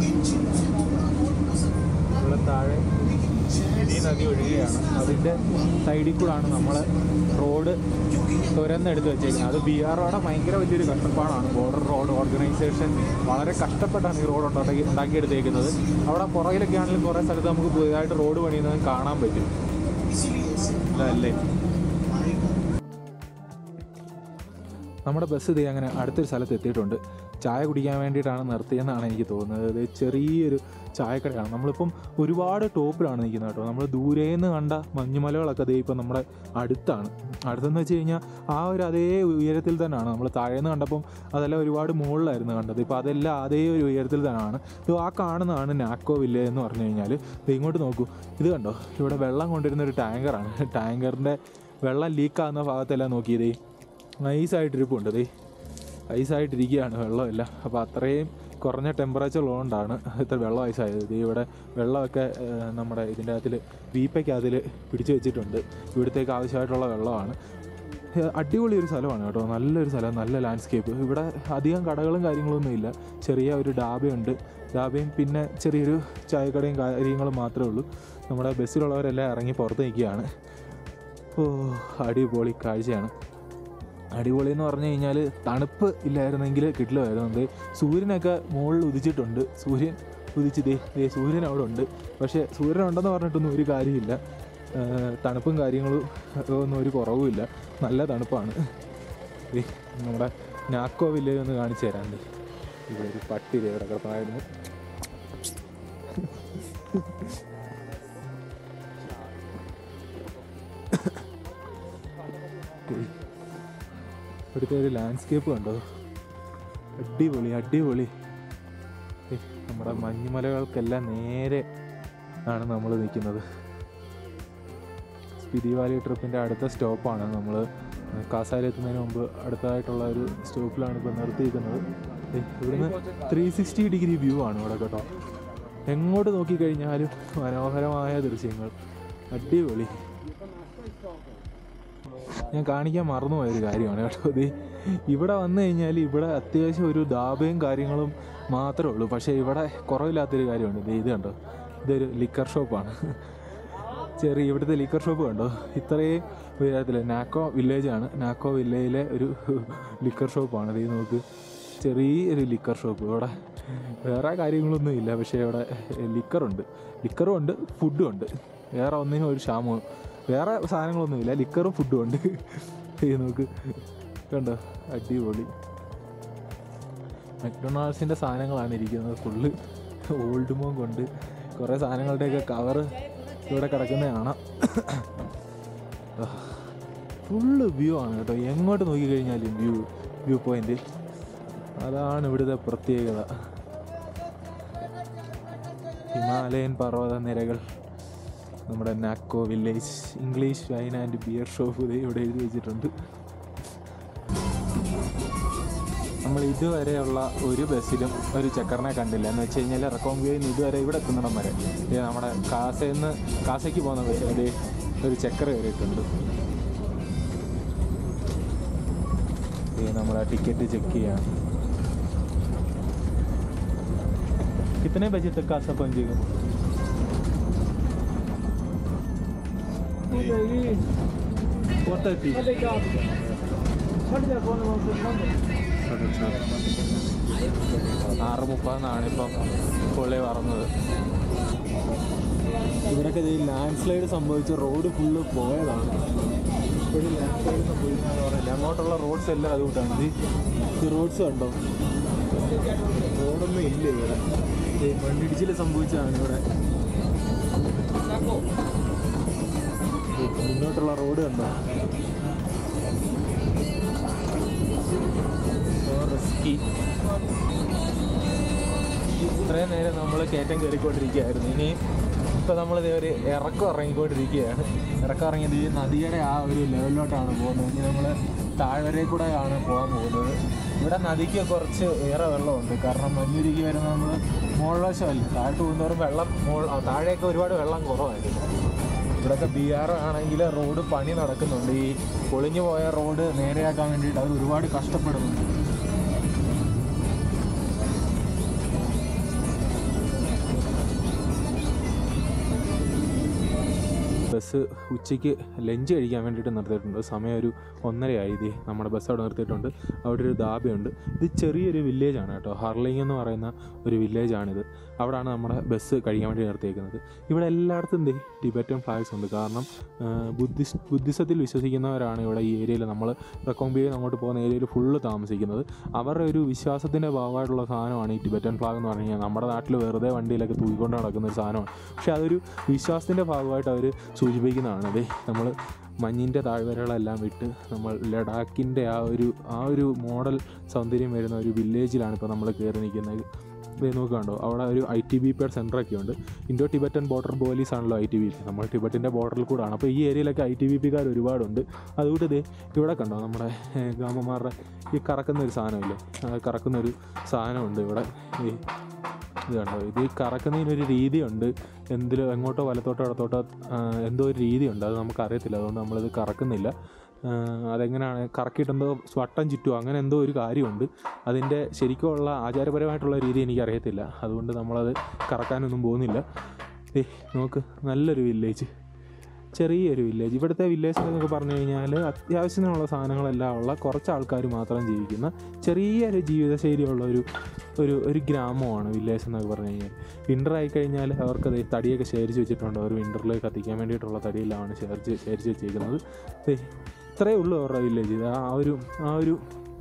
ഇവിടെ താഴെ സ്ഥിതി നദി ഒഴുകുകയാണ് അതിൻ്റെ സൈഡിൽ കൂടാണ് നമ്മൾ റോഡ് തുരന്നെടുത്ത് വെച്ചേക്കുന്നത് അത് ബി ആർ റോഡ് ഭയങ്കര വലിയൊരു കഷ്ടപ്പാടാണ് ബോർഡർ റോഡ് ഓർഗനൈസേഷൻ വളരെ കഷ്ടപ്പെട്ടാണ് ഈ റോഡ് ഉണ്ടാക്കി ഉണ്ടാക്കിയെടുത്തേക്കുന്നത് അവിടെ പുറകിലൊക്കെ ആണെങ്കിലും കുറേ സ്ഥലത്ത് നമുക്ക് പുതിയതായിട്ട് റോഡ് പണിയുന്നത് കാണാൻ പറ്റും അതല്ലേ നമ്മുടെ ബസ് ഇതേ അങ്ങനെ അടുത്തൊരു സ്ഥലത്ത് എത്തിയിട്ടുണ്ട് ചായ കുടിക്കാൻ വേണ്ടിയിട്ടാണ് നിർത്തിയെന്നാണ് എനിക്ക് തോന്നുന്നത് ഇത് ചെറിയൊരു ചായക്കടയാണ് നമ്മളിപ്പം ഒരുപാട് ടോപ്പിലാണ് നിൽക്കുന്നത് കേട്ടോ നമ്മൾ ദൂരേന്ന് കണ്ട മഞ്ഞുമലകളൊക്കെ ദേ ഇപ്പം നമ്മുടെ അടുത്താണ് അടുത്തെന്ന് വെച്ച് കഴിഞ്ഞാൽ ആ ഒരു അതേ ഉയരത്തിൽ തന്നെയാണ് നമ്മൾ താഴേന്ന് കണ്ടപ്പം അതെല്ലാം ഒരുപാട് മുകളിലായിരുന്നു കണ്ടത് ഇപ്പോൾ അതെല്ലാം അതേ ഒരു ഉയരത്തിൽ തന്നെയാണ് ഇത് ആ കാണുന്നതാണ് നാക്കോ വില്ലേജ് എന്ന് പറഞ്ഞു കഴിഞ്ഞാൽ ഇത് ഇങ്ങോട്ട് നോക്കൂ ഇത് കണ്ടോ ഇവിടെ വെള്ളം കൊണ്ടിരുന്ന ഒരു ടാങ്കറാണ് ടാങ്കറിൻ്റെ വെള്ളം ലീക്കാകുന്ന ഭാഗത്തെല്ലാം നോക്കിയതേ നൈസായിട്ടിരിപ്പുണ്ട് ദേ ഐസായിട്ടിരിക്കുകയാണ് വെള്ളമില്ല അപ്പോൾ അത്രയും കുറഞ്ഞ ടെമ്പറേച്ചർ ഉള്ളതുകൊണ്ടാണ് ഇത്ര വെള്ളം ഐസായത് ദേ ഇവിടെ വെള്ളമൊക്കെ ഏഹ്, നമ്മുടെ ഇതിൻ്റെ അകത്തിൽ വീപ്പയ്ക്ക് അതിൽ പിടിച്ചു വെച്ചിട്ടുണ്ട് ഇവിടത്തേക്ക് ആവശ്യമായിട്ടുള്ള വെള്ളമാണ് ഏഹ്, അടിപൊളി ഒരു സ്ഥലമാണ് കേട്ടോ നല്ലൊരു സ്ഥലം നല്ല ലാൻഡ്സ്കേപ്പ് ഇവിടെ അധികം കടകളും കാര്യങ്ങളൊന്നും ഇല്ല ചെറിയ ഒരു ഡാബയുണ്ട് ഡാബയും പിന്നെ ചെറിയൊരു ചായക്കടയും കാര്യങ്ങളും മാത്രമേ ഉള്ളൂ നമ്മുടെ ബസ്സിലുള്ളവരെല്ലാം ഇറങ്ങി പുറത്ത് നിൽക്കുകയാണ് ഓ അടിപൊളി കാഴ്ചയാണ് അടിപൊളി എന്ന് പറഞ്ഞു കഴിഞ്ഞാൽ തണുപ്പ് ഇല്ലായിരുന്നെങ്കിൽ കിട്ടില്ലായിരുന്നു ദേ സൂര്യനൊക്കെ മുകളിൽ ഉദിച്ചിട്ടുണ്ട് സൂര്യൻ ഉദിച്ച് ദേ ദേ സൂര്യൻ അവിടെ ഉണ്ട് പക്ഷേ സൂര്യൻ ഉണ്ടെന്ന് പറഞ്ഞിട്ടൊന്നും ഒരു കാര്യമില്ല ആ, തണുപ്പും കാര്യങ്ങളും ഒന്നും ഒരു കുറവുമില്ല നല്ല തണുപ്പാണ് ദേ നമ്മുടെ നാക്കോ വില്ലേജ് ഒന്ന് കാണിച്ചു തരാം ദേ. ഇവിടെ ഒരു പട്ടി ദേ ഇവിടെ കിടന്നായിരുന്നു ദേ. ഇവിടുത്തെ ഒരു ലാൻഡ്സ്കേപ്പ് കണ്ടോ അടിപൊളി അടിപൊളി ഏ, നമ്മുടെ മഞ്ഞുമലകൾക്കെല്ലാം നേരെ ആണ് നമ്മൾ നിൽക്കുന്നത് സ്പിതി വാലി ട്രിപ്പിൻ്റെ അടുത്ത സ്റ്റോപ്പാണ് നമ്മൾ കാസായിലെത്തുന്നതിന് മുമ്പ് അടുത്തതായിട്ടുള്ള ഒരു സ്റ്റോപ്പിലാണ് ഇപ്പോൾ നിർത്തിയിരിക്കുന്നത് ഏ, ഇവിടുന്ന് ത്രീ സിക്സ്റ്റി ഡിഗ്രി വ്യൂ ആണ് ഇവിടെ കേട്ടോ എങ്ങോട്ട് നോക്കിക്കഴിഞ്ഞാലും മനോഹരമായ ദൃശ്യങ്ങൾ അടിപൊളി ഞാൻ കാണിക്കാൻ മറന്നുപോയ ഒരു കാര്യമാണ് കേട്ടോ ഇത് ഇവിടെ വന്നു കഴിഞ്ഞാൽ ഇവിടെ അത്യാവശ്യം ഒരു ദാബയും കാര്യങ്ങളും മാത്രമേ ഉള്ളൂ പക്ഷേ ഇവിടെ കുറവില്ലാത്തൊരു കാര്യമുണ്ട് ഇത് ഇത് കണ്ടോ ഇതൊരു ലിക്കർ ഷോപ്പാണ് ചെറിയ ഇവിടുത്തെ ലിക്കർ ഷോപ്പ് കണ്ടോ ഇത്രയും ഉയരത്തിൽ നാക്കോ വില്ലേജാണ് നാക്കോ വില്ലേജിലെ ഒരു ലിക്കർ ഷോപ്പാണ് ഇത് നോക്ക് ചെറിയൊരു ലിക്കർ ഷോപ്പ് ഇവിടെ വേറെ കാര്യങ്ങളൊന്നും ഇല്ല പക്ഷേ ഇവിടെ ലിക്കറുണ്ട് ലിക്കറും ഉണ്ട് ഫുഡും ഉണ്ട് വേറെ ഒന്നിനും ഒരു ക്ഷാമവും വേറെ സാധനങ്ങളൊന്നുമില്ല ലിക്കറും ഫുഡും ഉണ്ട് ഇത് നോക്ക് കണ്ടോ അടിപൊളി മക്ഡൊണാൾഡ്സിൻ്റെ സാധനങ്ങളാണ് ഇരിക്കുന്നത് ഫുള്ള് ഓൾഡ് മോൻ കൊണ്ട് കുറേ സാധനങ്ങളുടെയൊക്കെ കവറ് ഇവിടെ കിടക്കുന്നത് കാണാം ഫുള്ള് വ്യൂ ആണ് കേട്ടോ എങ്ങോട്ട് നോക്കിക്കഴിഞ്ഞാലും വ്യൂ വ്യൂ പോയിന്റ് അതാണ് ഇവിടുത്തെ പ്രത്യേകത ഹിമാലയൻ പർവ്വത നിരകൾ നമ്മുടെ Nako village English wine and beer shop ഇത് ഇവിടെ എഴുതി വെച്ചിട്ടുണ്ട് നമ്മൾ ഇതുവരെയുള്ള ഒരു ബസ്സിലും ഒരു ചക്കറിനെ കണ്ടില്ല എന്ന് വെച്ച് കഴിഞ്ഞാൽ റെക്കോംബിയോയിൽ നിന്ന് ഇതുവരെ ഇവിടെ എത്തുന്നിടം വരെ ദേ നമ്മുടെ കാസയിൽ നിന്ന് കാസയ്ക്ക് പോകുന്ന ബസ്സിൽ ദേ ഒരു ചക്കർ കയറിയിട്ടുണ്ട് ദേ നമ്മുടെ ടിക്കറ്റ് ചെക്ക് ചെയ്യാണ് कितने बजे तक कासा पहुंचेगा फोर थर्टी ആറ് മുപ്പതെന്നാണ് ഇപ്പം പുള്ളി പറഞ്ഞത് ഇവിടൊക്കെ ലാൻഡ് സ്ലൈഡ് സംഭവിച്ച റോഡ് ഫുള്ള് പോയതാണ് ഒരു ലാൻഡ് സ്ലൈഡ് സംഭവിക്കുന്നതെന്ന് പറഞ്ഞില്ല അങ്ങോട്ടുള്ള റോഡ്സ് എല്ലാം അതുകൊണ്ടാണ് ഇത് ഈ റോഡ്സ് കണ്ടോ റോഡൊന്നും ഇല്ല ഇവിടെ ഈ മണ്ണിടിച്ചിൽ സംഭവിച്ചതാണ് ഇവിടെ ഈ മുന്നോട്ടുള്ള റോഡ് കണ്ടോ റിസ്കി ഇത്രയും നേരം നമ്മൾ കയറ്റം കയറിക്കൊണ്ടിരിക്കുകയായിരുന്നു ഇനി ഇപ്പോൾ നമ്മൾ ഒരു ഇറക്കം ഇറങ്ങിക്കൊണ്ടിരിക്കുകയാണ് ഇറക്കം ഇറങ്ങിയത് ഈ നദിയുടെ ആ ഒരു ലെവലിലോട്ടാണ് പോകുന്നത് ഇനി നമ്മൾ താഴ്വരയിൽ കൂടെയാണ് പോകാൻ പോകുന്നത് ഇവിടെ നദിക്ക് കുറച്ച് ഏറെ വെള്ളമുണ്ട് കാരണം മഞ്ഞുരുക്കി വരുന്ന നമ്മൾ മുകളിവശമല്ല താഴോട്ട് പോകുന്നവരും വെള്ളം മുകൾ ആ, താഴെയൊക്കെ ഒരുപാട് വെള്ളം കുറവായിരുന്നു ഇവിടെയൊക്കെ ബി ആർ ആണെങ്കിൽ റോഡ് പണി നടക്കുന്നുണ്ട് ഈ പൊളിഞ്ഞു പോയ റോഡ് നേരെയാക്കാൻ വേണ്ടിയിട്ട് അവർ ഒരുപാട് കഷ്ടപ്പെടുന്നുണ്ട് ബസ് ഉച്ചയ്ക്ക് ലഞ്ച് കഴിക്കാൻ വേണ്ടിയിട്ട് നിർത്തിയിട്ടുണ്ട് സമയം ഒരു ഒന്നരയായി ഇത് നമ്മുടെ ബസ് അവിടെ നിർത്തിയിട്ടുണ്ട് അവിടെ ഒരു ധാബയുണ്ട് ഇത് ചെറിയൊരു വില്ലേജാണ് കേട്ടോ ഹർലിംഗ് എന്ന് പറയുന്ന ഒരു വില്ലേജാണിത് അവിടെയാണ് നമ്മുടെ ബസ് കഴിക്കാൻ വേണ്ടി നിർത്തിയേക്കുന്നത് ഇവിടെ എല്ലായിടത്തും എന്തേ ടിബറ്റൻ ഫ്ലാഗ്സ് ഉണ്ട് കാരണം ബുദ്ധിസ്റ്റ് ബുദ്ധിസത്തിൽ വിശ്വസിക്കുന്നവരാണ് ഇവിടെ ഈ ഏരിയയിൽ നമ്മൾ റെക്കോംബിയിൽ അങ്ങോട്ട് പോകുന്ന ഏരിയയിൽ ഫുള്ള് താമസിക്കുന്നത് അവരുടെ ഒരു വിശ്വാസത്തിൻ്റെ ഭാഗമായിട്ടുള്ള സാധനമാണ് ഈ ടിബറ്റൻ ഫ്ലാഗ് എന്ന് പറഞ്ഞു കഴിഞ്ഞാൽ നമ്മുടെ നാട്ടിൽ വെറുതെ വണ്ടിയിലൊക്കെ തൂക്കിക്കൊണ്ട് നടക്കുന്ന ഒരു സാധനമാണ് പക്ഷേ അതൊരു വിശ്വാസത്തിൻ്റെ ഭാഗമായിട്ട് അവർ സൂചിപ്പിക്കുന്നതാണ് അതെ നമ്മൾ മഞ്ഞിൻ്റെ താഴ്വരകളെല്ലാം വിട്ട് നമ്മൾ ലഡാക്കിൻ്റെ ആ ഒരു ആ ഒരു മോഡൽ സൗന്ദര്യം വരുന്ന ഒരു വില്ലേജിലാണ് ഇപ്പോൾ നമ്മൾ കയറി നിൽക്കുന്നത് ഇത് നോക്കുകയുണ്ടോ അവിടെ ഒരു ഐ ടി ബി പി സെൻ്ററൊക്കെ ഉണ്ട് ഇൻഡോ ടിബറ്റൻ ബോർഡർ പോലീസ് ആണല്ലോ ഐ ടി ബി പി നമ്മൾ ടിബറ്റിൻ്റെ ബോർഡറിൽ കൂടാണ് അപ്പോൾ ഈ ഏരിയയിലൊക്കെ ഐ ടി ബി പിക്കാർ ഒരുപാടുണ്ട് അതുകൊണ്ട് ഇത് ഇവിടെ കണ്ടോ നമ്മുടെ ഏഹ്, ഗാമന്മാരുടെ ഈ കറക്കുന്ന ഒരു സാധനമില്ലേ ആ കറക്കുന്ന ഒരു സാധനമുണ്ട് ഇവിടെ ഈ ഇത് കണ്ടോ ഇത് ഈ കറക്കുന്നതിനൊരു രീതിയുണ്ട് എന്തിലും എങ്ങോട്ടോ വലത്തോട്ടോ ഇടത്തോട്ടോ ആ, എന്തോ ഒരു രീതിയുണ്ട് അത് നമുക്ക് അറിയത്തില്ല അതുകൊണ്ട് നമ്മളിത് കറക്കുന്നില്ല ആ, അതെങ്ങനെയാണ് കറക്കിയിട്ടെന്തോ വട്ടം ചുറ്റുമോ അങ്ങനെ എന്തോ ഒരു കാര്യമുണ്ട് അതിൻ്റെ ശരിക്കുമുള്ള ആചാരപരമായിട്ടുള്ള രീതി എനിക്കറിയത്തില്ല അതുകൊണ്ട് നമ്മളത് കറക്കാനൊന്നും പോകുന്നില്ല ഏ നോക്ക് നല്ലൊരു വില്ലേജ് ചെറിയൊരു വില്ലേജ് ഇവിടുത്തെ വില്ലേജ് എന്നൊക്കെ പറഞ്ഞു കഴിഞ്ഞാൽ അത്യാവശ്യത്തിനുള്ള സാധനങ്ങളെല്ലാം ഉള്ള കുറച്ച് ആൾക്കാർ മാത്രം ജീവിക്കുന്ന ചെറിയൊരു ജീവിതശൈലിയുള്ള ഒരു ഒരു ഒരു ഗ്രാമമാണ് വില്ലേജ് എന്നൊക്കെ പറഞ്ഞു കഴിഞ്ഞാൽ വിൻ്റർ ആയി കഴിഞ്ഞാൽ അവർക്കത് തടിയൊക്കെ ശേഖരിച്ച് വെച്ചിട്ടുണ്ട് അവർ വിൻ്ററിൽ കത്തിക്കാൻ വേണ്ടിയിട്ടുള്ള തടിയെല്ലാമാണ് ശേഖരിച്ച് ശേഖരിച്ച് വെച്ചേക്കുന്നത് ദേ, ഇത്രയേ ഉള്ളൂ അവരുടെ വില്ലേജ് ആ ഒരു ആ ഒരു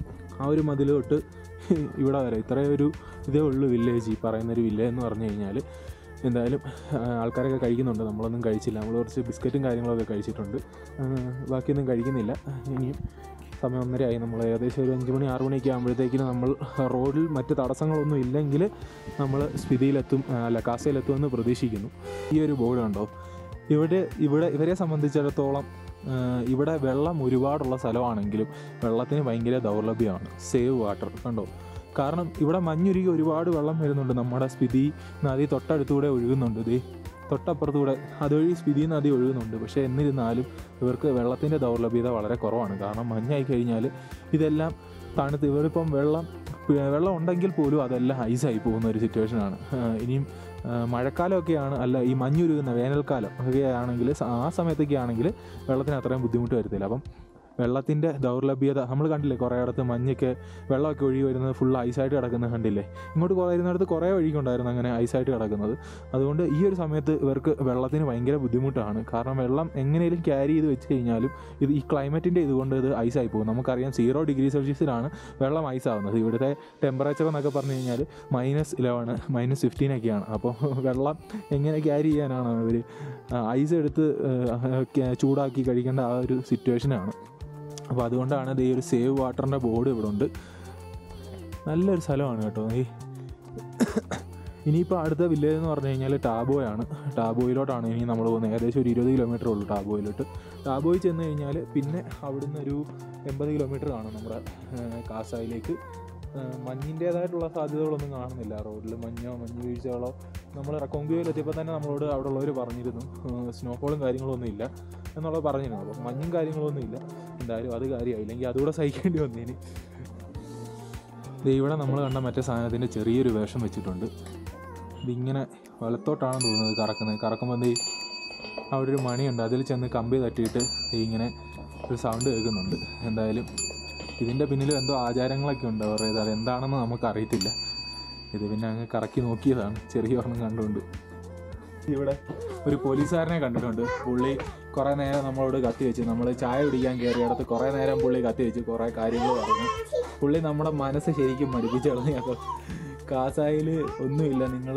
ആ ഒരു മതിൽ തൊട്ട് ഇവിടെ വരെ ഇത്രയും ഒരു ഇതേ ഉള്ളൂ വില്ലേജ് ഈ പറയുന്നൊരു വില്ലേജ് എന്ന് പറഞ്ഞു കഴിഞ്ഞാൽ എന്തായാലും ആ, ആൾക്കാരൊക്കെ കഴിക്കുന്നുണ്ട് നമ്മളൊന്നും കഴിച്ചില്ല നമ്മൾ കുറച്ച് ബിസ്ക്കറ്റും കാര്യങ്ങളൊക്കെ കഴിച്ചിട്ടുണ്ട് ആ, ബാക്കിയൊന്നും കഴിക്കുന്നില്ല ഇനിയും സമയം ഒന്നരയായി നമ്മൾ ഏകദേശം ഒരു അഞ്ച് മണി ആറ് മണിയൊക്കെ ആകുമ്പോഴത്തേക്കിനും നമ്മൾ റോഡിൽ മറ്റ് തടസ്സങ്ങളൊന്നും ഇല്ലെങ്കിൽ നമ്മൾ സ്പിതിയിലെത്തും ആ, അല്ല കാസയിലെത്തുമെന്ന് പ്രതീക്ഷിക്കുന്നു ഈ ഒരു ബോർഡ് കണ്ടോ ഇവിടെ ഇവിടെ ഇവരെ സംബന്ധിച്ചിടത്തോളം ആ, ഇവിടെ വെള്ളം ഒരുപാടുള്ള സ്ഥലമാണെങ്കിലും വെള്ളത്തിന് ഭയങ്കര ദൗർലഭ്യമാണ് സേവ് വാട്ടർ കണ്ടോ കാരണം ഇവിടെ മഞ്ഞുരുകി ഒരുപാട് വെള്ളം വരുന്നുണ്ട് നമ്മുടെ സ്പിതി നദി തൊട്ടടുത്തൂടെ ഒഴുകുന്നുണ്ട് ദേ തൊട്ടപ്പുറത്തൂടെ അതുവഴി സ്പിതി നദി ഒഴുകുന്നുണ്ട് പക്ഷേ എന്നിരുന്നാലും ഇവർക്ക് വെള്ളത്തിൻ്റെ ദൗർലഭ്യത വളരെ കുറവാണ് കാരണം മഞ്ഞായി കഴിഞ്ഞാൽ ഇതെല്ലാം തണുത്ത് ഇവരിപ്പം വെള്ളം വെള്ളം ഉണ്ടെങ്കിൽ പോലും അതെല്ലാം ഐസായി പോകുന്ന ഒരു സിറ്റുവേഷനാണ് ഇനിയും ആ, മഴക്കാലമൊക്കെയാണ് അല്ല ഈ മഞ്ഞുരുകുന്ന വേനൽക്കാലം ഒക്കെ ആണെങ്കിൽ ആ സമയത്തൊക്കെ ആണെങ്കിൽ വെള്ളത്തിന് അത്രയും ബുദ്ധിമുട്ട് വരത്തില്ല അപ്പം വെള്ളത്തിൻ്റെ ദൗർലഭ്യത നമ്മൾ കണ്ടില്ലേ കുറേ ഇടത്ത് മഞ്ഞൊക്കെ വെള്ളമൊക്കെ ഒഴുകി വരുന്നത് ഫുൾ ഐസായിട്ട് കിടക്കുന്നത് കണ്ടില്ലേ ഇങ്ങോട്ട് കുറേ ഇരുന്നിടത്ത് കുറേ ഒഴുകിക്കൊണ്ടായിരുന്നു അങ്ങനെ ഐസായിട്ട് കിടക്കുന്നത് അതുകൊണ്ട് ഈ ഒരു സമയത്ത് ഇവർക്ക് വെള്ളത്തിന് ഭയങ്കര ബുദ്ധിമുട്ടാണ് കാരണം വെള്ളം എങ്ങനെയും ക്യാരി ചെയ്ത് വെച്ച് കഴിഞ്ഞാലും ഇത് ഈ ക്ലൈമറ്റിൻ്റെ ഇതുകൊണ്ട് ഇത് ഐസായി പോകും നമുക്കറിയാം സീറോ ഡിഗ്രി സെൽഷ്യസിലാണ് വെള്ളം ഐസ് ആവുന്നത് ഇവിടുത്തെ ടെമ്പറേച്ചർ എന്നൊക്കെ പറഞ്ഞു കഴിഞ്ഞാൽ മൈനസ് ഇലവൺ മൈനസ് ഫിഫ്റ്റീൻ ഒക്കെയാണ് അപ്പോൾ വെള്ളം എങ്ങനെ ക്യാരി ചെയ്യാനാണ് ഇവർ ഐസ് എടുത്ത് ആ, ക- ചൂടാക്കി കഴിക്കേണ്ട ആ ഒരു സിറ്റുവേഷനാണ് അപ്പോൾ അതുകൊണ്ടാണ് ഇത് ഈ ഒരു സേവ് വാട്ടറിൻ്റെ ബോർഡ് ഇവിടെ ഉണ്ട് നല്ലൊരു സ്ഥലമാണ് കേട്ടോ ഈ ഇനിയിപ്പോൾ അടുത്ത വില്ലേജ് എന്ന് പറഞ്ഞു കഴിഞ്ഞാൽ ടാബോയാണ് ടാബോയിലോട്ടാണ് ഇനി നമ്മൾ പോകുന്നത് ഏകദേശം ഒരു ഇരുപത് കിലോമീറ്റർ ഉള്ളൂ ടാബോയിലോട്ട് ടാബോയിൽ ചെന്ന് കഴിഞ്ഞാൽ പിന്നെ അവിടുന്ന് ഒരു എൺപത് കിലോമീറ്റർ കാണും നമ്മുടെ ഏഹ്, കാസായിലേക്ക് ഏഹ്, മഞ്ഞിൻ്റേതായിട്ടുള്ള സാധ്യതകളൊന്നും കാണുന്നില്ല റോഡിൽ മഞ്ഞോ മഞ്ഞ് വീഴ്ചകളോ നമ്മൾ റക്കോങ്കിയോയിൽ എത്തിയപ്പോൾ തന്നെ നമ്മളോട് അവിടെ ഉള്ളവർ പറഞ്ഞിരുന്നു സ്നോഫോളും കാര്യങ്ങളൊന്നും ഇല്ല എന്നുള്ളത് പറഞ്ഞിരുന്നു അപ്പോൾ മഞ്ഞും കാര്യങ്ങളൊന്നും ഇല്ല എന്തായാലും അത് കാര്യമായി ഇല്ലെങ്കിൽ അതുകൂടെ സഹിക്കേണ്ടി വന്നേന് ദേ ഇവിടെ നമ്മൾ കണ്ട മറ്റേ സാധനത്തിൻ്റെ ചെറിയൊരു വേഷം വെച്ചിട്ടുണ്ട് ഇതിങ്ങനെ വലത്തോട്ടാണെന്ന് തോന്നുന്നത് കറക്കുന്നത് കറക്കുമ്പോൾ ദേ അവിടെ ഒരു മണിയുണ്ട് അതിൽ ചെന്ന് കമ്പി തട്ടിയിട്ട് ദേ ഇങ്ങനെ ഒരു സൗണ്ട് കേൾക്കുന്നുണ്ട് എന്തായാലും ഇതിൻ്റെ പിന്നിലും എന്തോ ആചാരങ്ങളൊക്കെ ഉണ്ട് അവരുടേത് അതെന്താണെന്ന് നമുക്ക് അറിയത്തില്ല ഇത് പിന്നെ അങ്ങ് കറക്കി നോക്കിയതാണ് ചെറിയ ഒരെണ്ണം കണ്ടുകൊണ്ട് ഇവിടെ ഒരു പോലീസുകാരനെ കണ്ടിട്ടുണ്ട് പുള്ളി കുറേ നേരം നമ്മളോട് കത്തി വെച്ച് നമ്മൾ ചായ കുടിക്കാൻ കയറിയിടത്ത് കുറേ നേരം പുള്ളി കത്തി വെച്ച് കുറേ കാര്യങ്ങൾ പറഞ്ഞു പുള്ളി നമ്മുടെ മനസ്സ് ശരിക്കും മടുപ്പിച്ച് കളഞ്ഞു അപ്പോൾ കാസായിൽ ഒന്നുമില്ല നിങ്ങൾ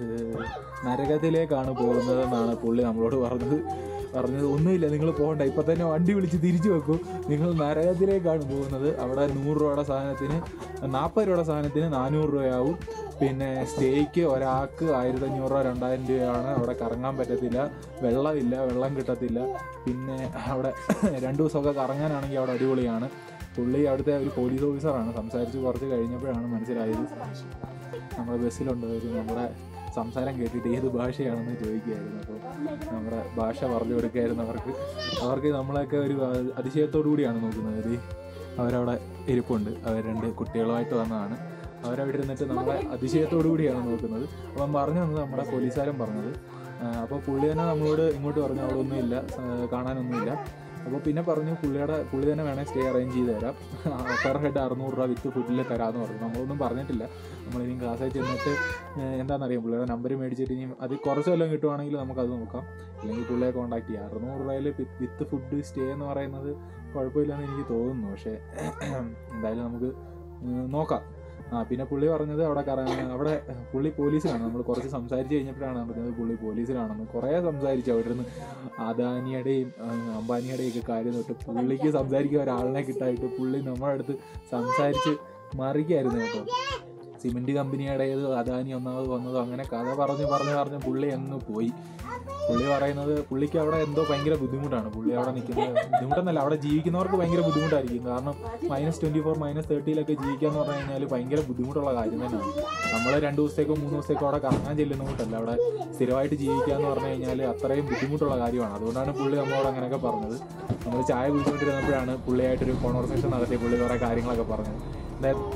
നരകത്തിലേക്കാണ് പോകുന്നതെന്നാണ് പുള്ളി നമ്മളോട് പറഞ്ഞത് പറഞ്ഞത് ഒന്നുമില്ല നിങ്ങൾ പോകണ്ട ഇപ്പം തന്നെ വണ്ടി വിളിച്ച് തിരിച്ചു വെക്കൂ നിങ്ങൾ നരകത്തിലേക്കാണ് പോകുന്നത് അവിടെ നൂറ് രൂപയുടെ സാധനത്തിന് നാൽപ്പത് രൂപയുടെ സാധനത്തിന് നാനൂറ് രൂപയാവും പിന്നെ സ്റ്റേക്ക് ഒരാൾക്ക് ആയിരത്തഞ്ഞൂറ് രൂപ രണ്ടായിരം രൂപയാണ് അവിടെ കറങ്ങാൻ പറ്റത്തില്ല വെള്ളമില്ല വെള്ളം കിട്ടത്തില്ല പിന്നെ അവിടെ രണ്ട് ദിവസമൊക്കെ കറങ്ങാനാണെങ്കിൽ അവിടെ അടിപൊളിയാണ് പുള്ളി അവിടുത്തെ ഒരു പോലീസ് ഓഫീസറാണ് സംസാരിച്ച് കുറച്ച് കഴിഞ്ഞപ്പോഴാണ് മനസ്സിലായത് നമ്മുടെ ബസ്സിലുണ്ടായത് നമ്മുടെ സംസാരം കേട്ടിട്ട് ഏത് ഭാഷയാണെന്ന് ചോദിക്കുകയായിരുന്നു അപ്പോൾ നമ്മുടെ ഭാഷ പറഞ്ഞു കൊടുക്കുകയായിരുന്നു അവർക്ക് അവർക്ക് നമ്മളെയൊക്കെ ഒരു അ- അതിശയത്തോടു കൂടിയാണ് നോക്കുന്നത് ഇത് അവരവിടെ ഇരിപ്പുണ്ട് അവർ രണ്ട് കുട്ടികളുമായിട്ട് വന്നതാണ് അവരവിടെ ഇരുന്നിട്ട് നമ്മളെ അതിശയത്തോടു കൂടിയാണ് നോക്കുന്നത് അപ്പം പറഞ്ഞു തന്നത് നമ്മുടെ പോലീസുകാരൻ പറഞ്ഞത് അപ്പോൾ പുള്ളി തന്നെ നമ്മളോട് ഇങ്ങോട്ട് പറഞ്ഞു അവിടെ ഒന്നുമില്ല ആ, കാണാനൊന്നുമില്ല അപ്പോൾ പിന്നെ പറഞ്ഞു പുള്ളിയുടെ പുള്ളി തന്നെ വേണേൽ സ്റ്റേ അറേഞ്ച് ചെയ്ത് തരാം പെർ ഹെഡ് അറുന്നൂറ് രൂപ വിത്ത് ഫുഡിൽ തരാമെന്ന് പറഞ്ഞു നമ്മളൊന്നും പറഞ്ഞിട്ടില്ല നമ്മളിനി ക്ലാസ്സിൽ ചെന്നിട്ട് ഏഹ് എന്താണെന്നറിയാം പുള്ളിയുടെ നമ്പർ മേടിച്ചിട്ട് ഇനി അത് കുറച്ച് വല്ലതും കിട്ടുവാണെങ്കിൽ നമുക്കത് നോക്കാം അല്ലെങ്കിൽ പുള്ളിയെ കോൺടാക്ട് ചെയ്യാം അറുന്നൂറ് രൂപയിൽ വിത്ത് ഫുഡ് സ്റ്റേ എന്ന് പറയുന്നത് കുഴപ്പമില്ലെന്ന് എനിക്ക് തോന്നുന്നു പക്ഷേ എന്തായാലും നമുക്ക് ഏഹ് നോക്കാം ആ പിന്നെ പുള്ളി പറഞ്ഞത് അവിടെ കറ- അവിടെ പുള്ളി പോലീസിലാണ് നമ്മൾ കുറച്ച് സംസാരിച്ച് കഴിഞ്ഞപ്പോഴാണ് പറഞ്ഞത് പുള്ളി പോലീസിലാണെന്ന് കുറേ സംസാരിച്ചു അവിടെ നിന്ന് അദാനിയുടെയും ആ, അംബാനിയുടെയും ഒക്കെ കാര്യം തൊട്ട് പുള്ളിക്ക് സംസാരിക്കാൻ ഒരാളിനെ കിട്ടായിട്ട് പുള്ളി നമ്മുടെ അടുത്ത് സംസാരിച്ച് മറിക്കായിരുന്നു കേട്ടോ സിമെന്റ് കമ്പനിയുടേത് അദാനി ഒന്നാമത് വന്നതോ അങ്ങനെ കഥ പറഞ്ഞ് പറഞ്ഞ് പറഞ്ഞ് പുള്ളി അങ്ങ് പോയി പുള്ളി പറയുന്നത് പുള്ളിക്ക് അവിടെ എന്തോ ഭയങ്കര ബുദ്ധിമുട്ടാണ് പുള്ളി അവിടെ നിൽക്കുന്നത് ബുദ്ധിമുട്ടെന്നല്ല അവിടെ ജീവിക്കുന്നവർക്ക് ഭയങ്കര ബുദ്ധിമുട്ടായിരിക്കും കാരണം മൈനസ് ട്വൻറ്റി ഫോർ മൈനസ് തേർട്ടിയിലൊക്കെ ജീവിക്കുക എന്ന് പറഞ്ഞു കഴിഞ്ഞാൽ ഭയങ്കര ബുദ്ധിമുട്ടുള്ള കാര്യം തന്നെയാണ് നമ്മൾ രണ്ട് ദിവസത്തേക്കോ മൂന്ന് ദിവസത്തേക്കോ അവിടെ കറങ്ങാൻ ചെല്ലുന്ന കൂട്ടല്ല അവിടെ സ്ഥിരമായിട്ട് ജീവിക്കുക എന്ന് പറഞ്ഞു കഴിഞ്ഞാൽ അത്രയും ബുദ്ധിമുട്ടുള്ള കാര്യമാണ് അതുകൊണ്ടാണ് പുള്ളി നമ്മളോട് അങ്ങനെയൊക്കെ പറഞ്ഞത് നമ്മൾ ചായ കുടിച്ചുകൊണ്ടിരുന്നപ്പോഴാണ് പുള്ളിയായിട്ടൊരു കോൺവെർസേഷൻ നടത്തി പുള്ളി കുറേ കാര്യങ്ങളൊക്കെ പറഞ്ഞത് അതായത്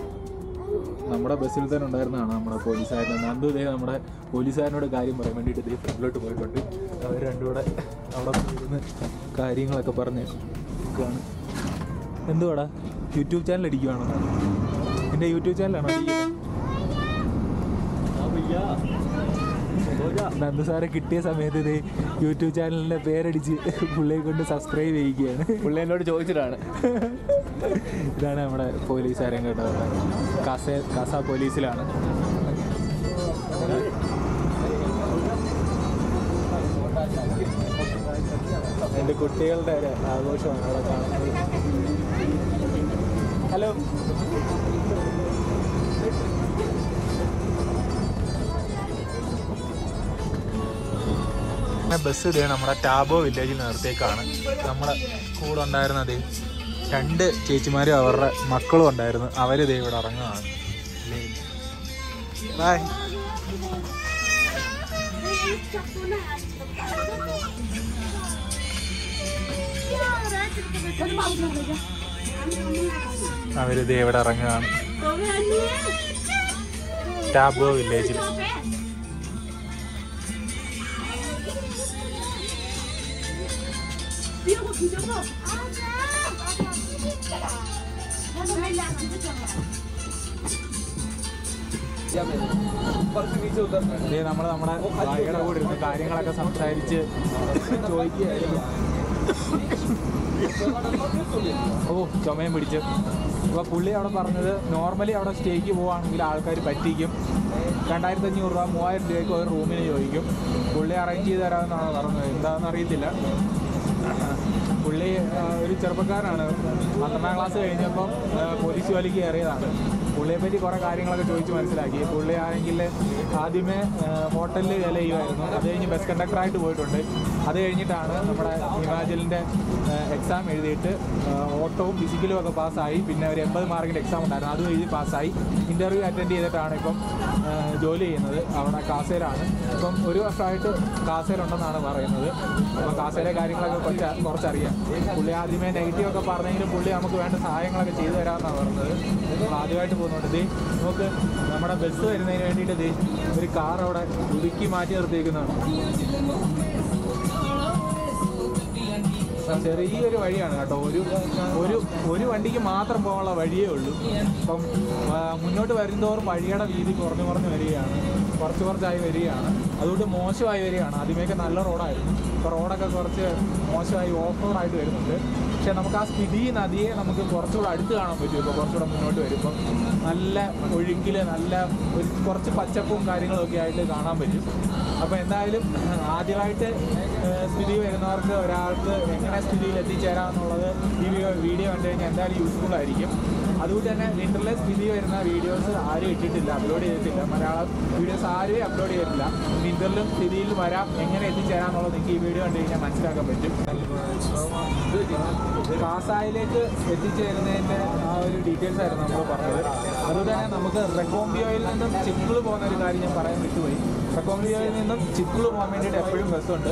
നമ്മുടെ ബസ്സിൽ തന്നെ ഉണ്ടായിരുന്നതാണ് നമ്മുടെ പോലീസുകാരൻ നന്ദു ഇതേ നമ്മുടെ പോലീസുകാരനോട് കാര്യം പറയാൻ വേണ്ടിയിട്ട് ഇതേ ഫ്രണ്ടിലോട്ട് പോയിട്ടുണ്ട് അവർ രണ്ടും കൂടെ അവിടെ പോയിരുന്ന് കാര്യങ്ങളൊക്കെ പറഞ്ഞ് നിൽക്കുകയാണ് എന്തുവാടാ യൂട്യൂബ് ചാനൽ അടിക്കുവാണോ എൻ്റെ യൂട്യൂബ് ചാനലാണോ അടിക്കുന്നത് നന്ദു സാറെ കിട്ടിയ സമയത്ത് ഇത് യൂട്യൂബ് ചാനലിൻ്റെ പേരടിച്ച് പുള്ളിയെ കൊണ്ട് സബ്സ്ക്രൈബ് ചെയ്യിക്കുകയാണ് പുള്ളി എന്നോട് ചോദിച്ചിട്ടാണ് ഇതാണ് നമ്മുടെ പോലീസുകാരൻ കേട്ടോ കാസ കാസ പോലീസിലാണ് എൻ്റെ കുട്ടികളുടെ ഒരു ആഘോഷമാണ് അവിടെ കാണുന്നത് ഹലോ ബസ് ഇതേ നമ്മുടെ ടാബോ വില്ലേജിൽ നിർത്തിയേക്കാണ് നമ്മുടെ കൂടെ ഉണ്ടായിരുന്നത് രണ്ട് ചേച്ചിമാരും അവരുടെ മക്കളും ഉണ്ടായിരുന്നു അവരിതേ ഇവിടെ ഇറങ്ങുകയാണ് ബായ് അവരിതേ ഇവിടെ ഇറങ്ങുകയാണ് ടാബോ വില്ലേജിൽ ഇതേ നമ്മൾ നമ്മുടെ ഭായിയുടെ കൂടെ ഇരുന്ന് കാര്യങ്ങളൊക്കെ സംസാരിച്ച് ചോദിക്കുകയായിരുന്നു ഓ ചുമയും പിടിച്ച് അപ്പോൾ പുള്ളി അവിടെ പറഞ്ഞത് നോർമലി അവിടെ സ്റ്റേക്ക് പോവുകയാണെങ്കിൽ ആൾക്കാർ പറ്റിക്കും രണ്ടായിരത്തി അഞ്ഞൂറ് രൂപ മൂവായിരം രൂപയ്ക്ക് ഒരു റൂമിന് ചോദിക്കും പുള്ളി അറേഞ്ച് ചെയ്ത് തരാമെന്നാണ് പറഞ്ഞത് എന്താണെന്ന് അറിയത്തില്ല പുള്ളി ആ, ഒരു ചെറുപ്പക്കാരനാണ് പന്ത്രണ്ടാം ക്ലാസ് കഴിഞ്ഞപ്പം ആ, പോലീസ് ജോലിക്ക് കയറിയതാണ് പുള്ളിയെ പറ്റി കുറേ കാര്യങ്ങളൊക്കെ ചോദിച്ച് മനസ്സിലാക്കി പുള്ളി ആണെങ്കിൽ ആദ്യമേ ആ, ഹോട്ടലിൽ വില ചെയ്യുമായിരുന്നു അത് കഴിഞ്ഞ് ബസ് കണ്ടക്ടറായിട്ട് പോയിട്ടുണ്ട് അത് കഴിഞ്ഞിട്ടാണ് നമ്മുടെ ഹിമാചലിൻ്റെ എക്സാം എഴുതിയിട്ട് ആ, ഓട്ടവും ഫിസിക്കലും ഒക്കെ പാസ്സായി പിന്നെ ഒരു എൺപത് മാർക്കിൻ്റെ എക്സാം ഉണ്ടായിരുന്നു അതും എഴുതി പാസ്സായി ഇൻ്റർവ്യൂ അറ്റൻഡ് ചെയ്തിട്ടാണ് ഇപ്പം ആ, ജോലി ചെയ്യുന്നത് അവിടെ കാസയിലാണ് ഇപ്പം ഒരു വർഷമായിട്ട് കാസയിലുണ്ടെന്നാണ് പറയുന്നത് അപ്പോൾ കാസയിലെ കാര്യങ്ങളൊക്കെ കുറച്ച് കുറച്ചറിയാം പുള്ളി ആദ്യമേ നെഗറ്റീവ് ഒക്കെ പറഞ്ഞെങ്കിലും പുള്ളി നമുക്ക് വേണ്ട സഹായങ്ങളൊക്കെ ചെയ്തു തരാമെന്നാണ് പറഞ്ഞത് നമ്മൾ ആദ്യമായിട്ട് പോകുന്നുണ്ട് ദേ നമുക്ക് നമ്മുടെ ബസ് വരുന്നതിന് വേണ്ടിയിട്ട് ദേ ഒരു കാർ അവിടെ ഒതുക്കി മാറ്റി നിർത്തിയിരിക്കുന്നതാണ് ചെറിയൊരു വഴിയാണ് കേട്ടോ ഒരു ഒരു ഒരു വണ്ടിക്ക് മാത്രം പോകാനുള്ള വഴിയേ ഉള്ളൂ അപ്പം ആ, മുന്നോട്ട് വരുന്തോറും വഴിയുടെ വീതി കുറഞ്ഞു കുറഞ്ഞു വരികയാണ് കുറച്ച് കുറച്ചായി വരികയാണ് അതുകൊണ്ട് മോശമായി വരികയാണ് ആദ്യമേയൊക്കെ നല്ല റോഡായിരുന്നു ഇപ്പോൾ റോഡൊക്കെ കുറച്ച് മോശമായി ഓഫ് റോഡായിട്ട് വരുന്നുണ്ട് പക്ഷേ നമുക്ക് ആ സ്ഥിതി നദിയെ നമുക്ക് കുറച്ചുകൂടെ അടുത്ത് കാണാൻ പറ്റും ഇപ്പോൾ കുറച്ചുകൂടെ മുന്നോട്ട് വരുമ്പം നല്ല ഒഴുക്കിൽ നല്ല ഒരു കുറച്ച് പച്ചപ്പും കാര്യങ്ങളും ഒക്കെ ആയിട്ട് കാണാൻ പറ്റും അപ്പോൾ എന്തായാലും ആദ്യമായിട്ട് ഏഹ്, സ്ഥിതി വരുന്നവർക്ക് ഒരാൾക്ക് എങ്ങനെ സ്ഥിതിയിൽ എത്തിച്ചേരാമെന്നുള്ളത് ഈ വീഡിയോ വീഡിയോ കണ്ടു കഴിഞ്ഞാൽ എന്തായാലും യൂസ്ഫുൾ ആയിരിക്കും അതുകൊണ്ട് തന്നെ വിൻ്ററിലെ സ്ഥിതി വരുന്ന വീഡിയോസ് ആരും ഇട്ടിട്ടില്ല അപ്ലോഡ് ചെയ്തിട്ടില്ല മലയാളം വീഡിയോസ് ആരും അപ്ലോഡ് ചെയ്തിട്ടില്ല വിൻ്ററിലും സ്ഥിതിയിൽ വരാം എങ്ങനെ എത്തിച്ചേരാമെന്നുള്ളത് നിങ്ങൾക്ക് ഈ വീഡിയോ കണ്ടു കഴിഞ്ഞാൽ മനസ്സിലാക്കാൻ പറ്റും കാസായിലേക്ക് എത്തിച്ചേരുന്നതിൻ്റെ ആ ഒരു ഡീറ്റെയിൽസ് ആയിരുന്നു നമ്മൾ പറഞ്ഞത് അതുകൊണ്ട് തന്നെ നമുക്ക് റെക്കോംബിയോയിൽ നിന്നും ചിക്കിള് പോകുന്ന ഒരു കാര്യം ഞാൻ പറയാൻ വിട്ടുപോയി റെക്കോംബിയോയിൽ നിന്നും ചിക്കിള് പോകാൻ വേണ്ടിയിട്ട് എപ്പോഴും ബസ്സുണ്ട്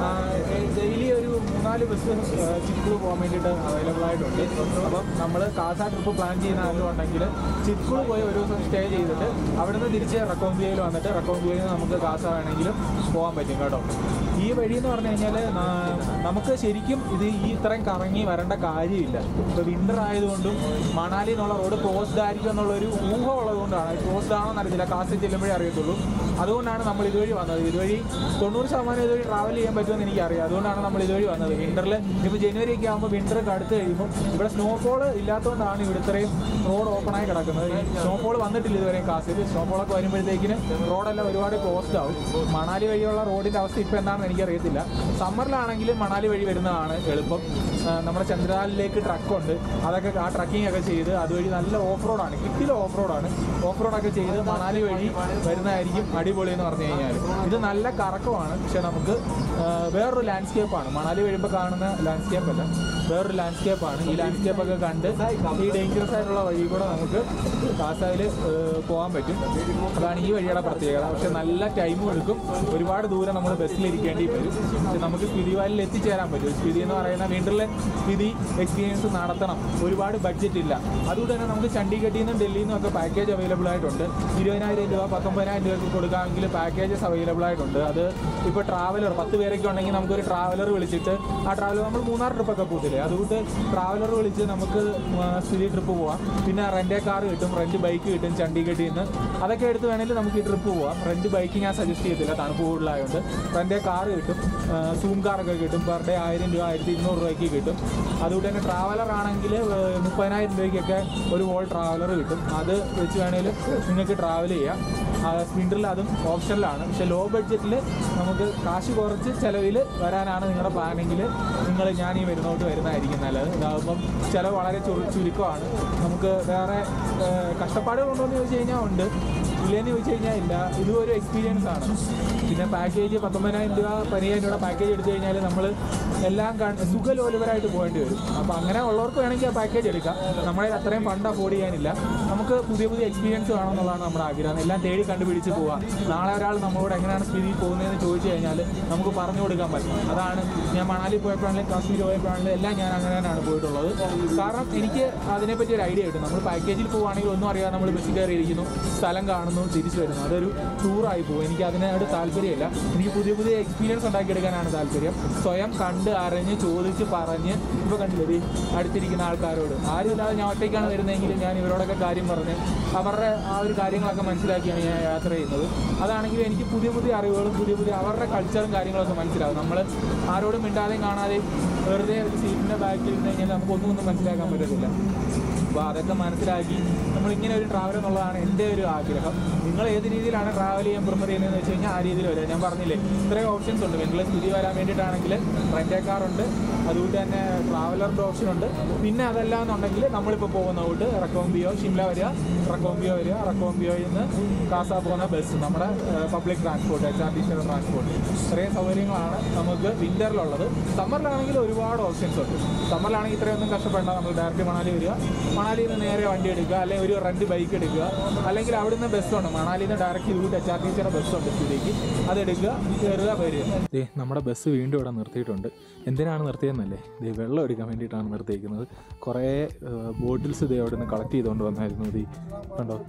ഡെയിലി ഒരു മൂന്നാല് ബസ് ചിക്കിള് പോകാൻ വേണ്ടിയിട്ട് അവൈലബിൾ ആയിട്ടുണ്ട് അപ്പം നമ്മൾ കാസ ട്രിപ്പ് പ്ലാൻ ചെയ്യുന്ന ആരും ഉണ്ടെങ്കിൽ ചിക്കിള് പോയി ഒരു ദിവസം സ്റ്റേ ചെയ്തിട്ട് അവിടുന്ന് തിരിച്ച് റെക്കോംബിയോയിൽ വന്നിട്ട് റെക്കോംബിയോയിൽ നിന്ന് നമുക്ക് കാസ വേണമെങ്കിലും പോകാൻ പറ്റും കേട്ടോ ഈ വഴി എന്ന് പറഞ്ഞു കഴിഞ്ഞാൽ നമുക്ക് ശരിക്കും ഇത് ഈ ഇത്രയും കറങ്ങി വരേണ്ട കാര്യമില്ല ഇപ്പോൾ വിൻ്റർ ആയതുകൊണ്ടും മണാലി എന്നുള്ള റോഡ് ക്ലോസ്ഡ് ആയിരിക്കും എന്നുള്ളൊരു ഊഹം ഉള്ളതുകൊണ്ടാണ് ക്ലോസ്ഡ് ആണോ എന്നറിയത്തില്ല കാസിൽ ചെല്ലുമ്പോഴേ അറിയത്തുള്ളൂ അതുകൊണ്ടാണ് നമ്മൾ ഇതുവഴി വന്നത് ഇതുവഴി തൊണ്ണൂറ് ശതമാനം ഇതുവഴി ട്രാവൽ ചെയ്യാൻ പറ്റുമെന്ന് എനിക്കറിയാം അതുകൊണ്ടാണ് നമ്മൾ ഇതുവഴി വന്നത് വിൻ്ററിൽ ഇപ്പോൾ ജനുവരി ഒക്കെ ആകുമ്പോൾ വിൻ്റർ അടുത്ത് കഴിയുമ്പോൾ ഇവിടെ സ്നോഫോൾ ഇല്ലാത്തതുകൊണ്ടാണ് ഇവിടെ ഇത്രയും റോഡ് ഓപ്പൺ ആയി കിടക്കുന്നത് ഈ സ്നോഫോൾ വന്നിട്ടില്ല ഇതുവരെ കാസിൽ സ്നോഫോളൊക്കെ വരുമ്പോഴത്തേക്കിന് റോഡെല്ലാം ഒരുപാട് ക്ലോസ്ഡ് ആവും മണാലി വഴിയുള്ള റോഡിൻ്റെ അവസ്ഥ ഇപ്പോൾ എന്താണെന്ന് എനിക്കറിയത്തില്ല സമ്മറിലാണെങ്കിൽ മണാലി വഴി വരുന്നതാണ് എളുപ്പം ആ, നമ്മുടെ ചന്ദ്രനാലിലേക്ക് ട്രക്കുണ്ട് അതൊക്കെ ആ ട്രക്കിംഗ് ഒക്കെ ചെയ്ത് അതുവഴി നല്ല ഓഫ് റോഡാണ് കിട്ടില്ല ഓഫ് റോഡാണ് ഓഫ് റോഡൊക്കെ ചെയ്ത് മണാലി വഴി വരുന്നതായിരിക്കും അടിപൊളി എന്ന് പറഞ്ഞു കഴിഞ്ഞാൽ ഇത് നല്ല കറക്കമാണ് പക്ഷെ നമുക്ക് ആ, വേറൊരു ലാൻഡ്സ്കേപ്പാണ് മണാലി വരുമ്പോൾ കാണുന്ന ലാൻഡ്സ്കേപ്പ് അല്ല വേറൊരു ലാൻഡ്സ്കേപ്പാണ് ഈ ലാൻഡ്സ്കേപ്പ് ഒക്കെ കണ്ട് ഈ ഡേഞ്ചറസ് ആയിട്ടുള്ള വഴി കൂടെ നമുക്ക് കാസായിൽ പോകാൻ പറ്റും അതാണ് ഈ വഴിയുടെ പ്രത്യേകത പക്ഷെ നല്ല ടൈമും എടുക്കും ഒരുപാട് ദൂരം നമ്മൾ ബസ്സിലിരിക്കേണ്ടി വരും പക്ഷെ നമുക്ക് സ്പിതി വാലിൽ എത്തിച്ചേരാൻ പറ്റും സ്പിതി എന്ന് പറയുന്ന വീട്ടിലെ സ്പിതി എക്സ്പീരിയൻസ് നടത്തണം ഒരുപാട് ബഡ്ജറ്റ് ഇല്ല അതുകൊണ്ട് തന്നെ നമുക്ക് ചണ്ഡീഗഡിൽ നിന്നും ഡൽഹിയിൽ നിന്നും ഒക്കെ പാക്കേജ് അവൈലബിൾ ആയിട്ടുണ്ട് ഇരുപതിനായിരം രൂപ പത്തൊമ്പതിനായിരം രൂപയ്ക്ക് കൊടുക്കാമെങ്കിൽ പാക്കേജസ് അവൈലബിൾ ആയിട്ടുണ്ട് അത് ഇപ്പോൾ ട്രാവലർ പത്ത് പേരൊക്കെ ഉണ്ടെങ്കിൽ നമുക്കൊരു ട്രാവലർ വിളിച്ചിട്ട് ആ ട്രാവലർ നമ്മൾ മൂന്നാർ ട്രിപ്പൊക്കെ പോകത്തില്ലേ അതുകൊണ്ട് ട്രാവലർ വിളിച്ച് നമുക്ക് സ്ഥിതി ട്രിപ്പ് പോവാം പിന്നെ റെൻ്റ് കാർ കിട്ടും റെൻറ്റ് ബൈക്ക് കിട്ടും ചണ്ഡീഗഡിൽ നിന്ന് അതൊക്കെ എടുത്ത് വേണമെങ്കിൽ നമുക്ക് ഈ ട്രിപ്പ് പോവാം റെൻറ്റ് ബൈക്ക് ഞാൻ സജസ്റ്റ് ചെയ്യത്തില്ല തണുപ്പ് കൂടുതലായതുകൊണ്ട് റെൻ്റ് കാർ കിട്ടും സൂം കാറൊക്കെ കിട്ടും പെർ ഡേ ആയിരം രൂപ ആയിരത്തി ഇരുന്നൂറ് രൂപയ്ക്ക് കിട്ടും അതുകൊണ്ട് തന്നെ ട്രാവലർ ആണെങ്കിൽ മുപ്പതിനായിരം രൂപയ്ക്കൊക്കെ ഒരു വോൾ ട്രാവലർ കിട്ടും അത് വെച്ച് വേണമെങ്കിലും നിങ്ങൾക്ക് ട്രാവൽ ചെയ്യാം സ്പിൻഡറിൽ അതും ഓപ്ഷനിലാണ് പക്ഷെ ലോ ബഡ്ജറ്റിൽ നമുക്ക് കാശ് കുറച്ച് ചിലവിൽ വരാനാണ് നിങ്ങളുടെ പ്ലാനെങ്കിൽ നിങ്ങൾ ഞാൻ ഈ വരുന്നോട്ട് വരുന്നതായിരിക്കും നല്ലത് ഇതാകുമ്പം ചിലവ് വളരെ ചുരു- ചുരുക്കമാണ് നമുക്ക് വേറെ ഏഹ്, കഷ്ടപ്പാടുകളുണ്ടോ എന്ന് ചോദിച്ചു കഴിഞ്ഞാൽ ഉണ്ട് ഇല്ലെന്ന് ചോദിച്ചു കഴിഞ്ഞാൽ ഇല്ല ഇതും ഒരു എക്സ്പീരിയൻസ് ആണ് പിന്നെ പാക്കേജ് പത്തൊമ്പതിനായിരം രൂപ പതിനായിരം രൂപ പാക്കേജ് എടുത്തു കഴിഞ്ഞാൽ നമ്മൾ എല്ലാം കണ്ട് സുഖലോലുപരായിട്ട് പോകേണ്ടി വരും അപ്പോൾ അങ്ങനെ ഉള്ളവർക്ക് വേണമെങ്കിൽ ആ പാക്കേജ് എടുക്കാം നമ്മളെ അത്രയും ഫണ്ട് അഫോർഡ് ചെയ്യാനില്ല നമുക്ക് പുതിയ പുതിയ എക്സ്പീരിയൻസ് വേണമെന്നുള്ളതാണ് നമ്മുടെ ആഗ്രഹം എല്ലാം തേടി കണ്ടുപിടിച്ച് പോവാം നാളെ ഒരാൾ നമ്മളോട് എങ്ങനെയാണ് സ്ഥിതി പോകുന്നതെന്ന് ചോദിച്ചു കഴിഞ്ഞാൽ നമുക്ക് പറഞ്ഞു കൊടുക്കാൻ പറ്റും അതാണ് ഞാൻ മണാലി പോയപ്പോഴാണെങ്കിലും കാശ്മീർ പോയപ്പോഴാണെങ്കിലും എല്ലാം ഞാൻ അങ്ങനെ തന്നെയാണ് പോയിട്ടുള്ളത് കാരണം എനിക്ക് അതിനെപ്പറ്റി ഒരു ഐഡിയ കിട്ടും നമ്മൾ പാക്കേജിൽ പോവുകയാണെങ്കിൽ ഒന്നും അറിയാതെ നമ്മൾ ബസ്സിൽ കയറിയിരിക്കുന്നു സ്ഥലം കാണുന്നു തിരിച്ചു വരുന്നു അതൊരു ടൂറായി പോകും എനിക്ക് അതിനോട് താല്പര്യമില്ല എനിക്ക് പുതിയ പുതിയ എക്സ്പീരിയൻസ് ഉണ്ടാക്കിയെടുക്കാനാണ് താല്പര്യം സ്വയം കണ്ട് അറിഞ്ഞ് ചോദിച്ച് പറഞ്ഞ് ഇപ്പോൾ കണ്ടില്ലേ ദേ അടുത്തിരിക്കുന്ന ആൾക്കാരോട് ആരും ഇല്ലാതെ ഞാൻ ഒറ്റയ്ക്കാണ് വരുന്നതെങ്കിൽ ഞാൻ ഇവരോടൊക്കെ കാര്യം പറഞ്ഞ് അവരുടെ ആ ഒരു കാര്യങ്ങളൊക്കെ മനസ്സിലാക്കിയാണ് ഞാൻ യാത്ര ചെയ്യുന്നത് അതാണെങ്കിൽ എനിക്ക് പുതിയ പുതിയ അറിവുകളും പുതിയ പുതിയ അവരുടെ കൾച്ചറും കാര്യങ്ങളൊക്കെ മനസ്സിലാവും നമ്മൾ ആരോടും മിണ്ടാതെയും കാണാതെയും വെറുതെ ഒരു സീറ്റിൻ്റെ ബാക്കിൽ ഇരുന്ന് കഴിഞ്ഞാൽ നമുക്കൊന്നും ഒന്നും മനസ്സിലാക്കാൻ പറ്റത്തില്ല അപ്പോൾ അതൊക്കെ മനസ്സിലാക്കി നമ്മൾ ഇങ്ങനെ ഒരു ട്രാവൽ എന്നുള്ളതാണ് എൻ്റെ ഒരു ആഗ്രഹം നിങ്ങൾ ഏത് രീതിയിലാണ് ട്രാവൽ ചെയ്യാൻ പ്രിഫർ ചെയ്യുന്നതെന്ന് വെച്ച് കഴിഞ്ഞാൽ ആ രീതിയിൽ വരാം ഞാൻ പറഞ്ഞില്ലേ ഇത്രയും ഓപ്ഷൻസ് ഉണ്ട് വെങ്കിലെ സ്ഥിതി വരാൻ വേണ്ടിയിട്ടാണെങ്കിൽ റെൻ്റേ കാർ ഉണ്ട് അതുകൊണ്ട് തന്നെ ട്രാവലറിൻ്റെ ഓപ്ഷൻ ഉണ്ട് പിന്നെ അതല്ല എന്നുണ്ടെങ്കിൽ നമ്മളിപ്പോൾ പോകുന്ന റൂട്ട് റക്കോംബിയോ ഷിംല വരിക റക്കോംബിയോ വരിക റക്കോംബിയോയിൽ നിന്ന് കാസ പോകുന്ന ബസ് നമ്മുടെ public transport H R T C transport ഇത്രയും സൗകര്യങ്ങളാണ് നമുക്ക് വിൻ്ററിലുള്ളത് സമ്മറിലാണെങ്കിൽ ഒരുപാട് ഓപ്ഷൻസ് ഉണ്ട് സമ്മറിലാണെങ്കിൽ ഇത്രയൊന്നും കഷ്ടപ്പെടേണ്ട നമ്മൾ ഡയറക്റ്റ് മണാലി വരിക മണാലിയിൽ നിന്ന് നേരെ വണ്ടി എടുക്കുക അല്ലെങ്കിൽ ഒരു റെൻറ്റ് ബൈക്ക് എടുക്കുക അല്ലെങ്കിൽ അവിടുന്ന് ബസ്സുണ്ട് മണാലിയിൽ നിന്ന് direct route H R T സിയുടെ ബസ്സുണ്ട് സ്ഥിതിക്ക് അതെടുക്കുക കയറുക വരിക ദേ നമ്മുടെ ബസ് വീണ്ടും ഇവിടെ നിർത്തിയിട്ടുണ്ട് എന്തിനാണ് നിർത്തിയെന്നല്ലേ ദേ വെള്ളം എടുക്കാൻ വേണ്ടിയിട്ടാണ് നിർത്തിയിരിക്കുന്നത് കുറേ ബോട്ടിൽസ് ഇതേ അവിടെ നിന്ന് കളക്ട് ചെയ്തുകൊണ്ട് വന്നായിരുന്നു ഇത് കണ്ടോ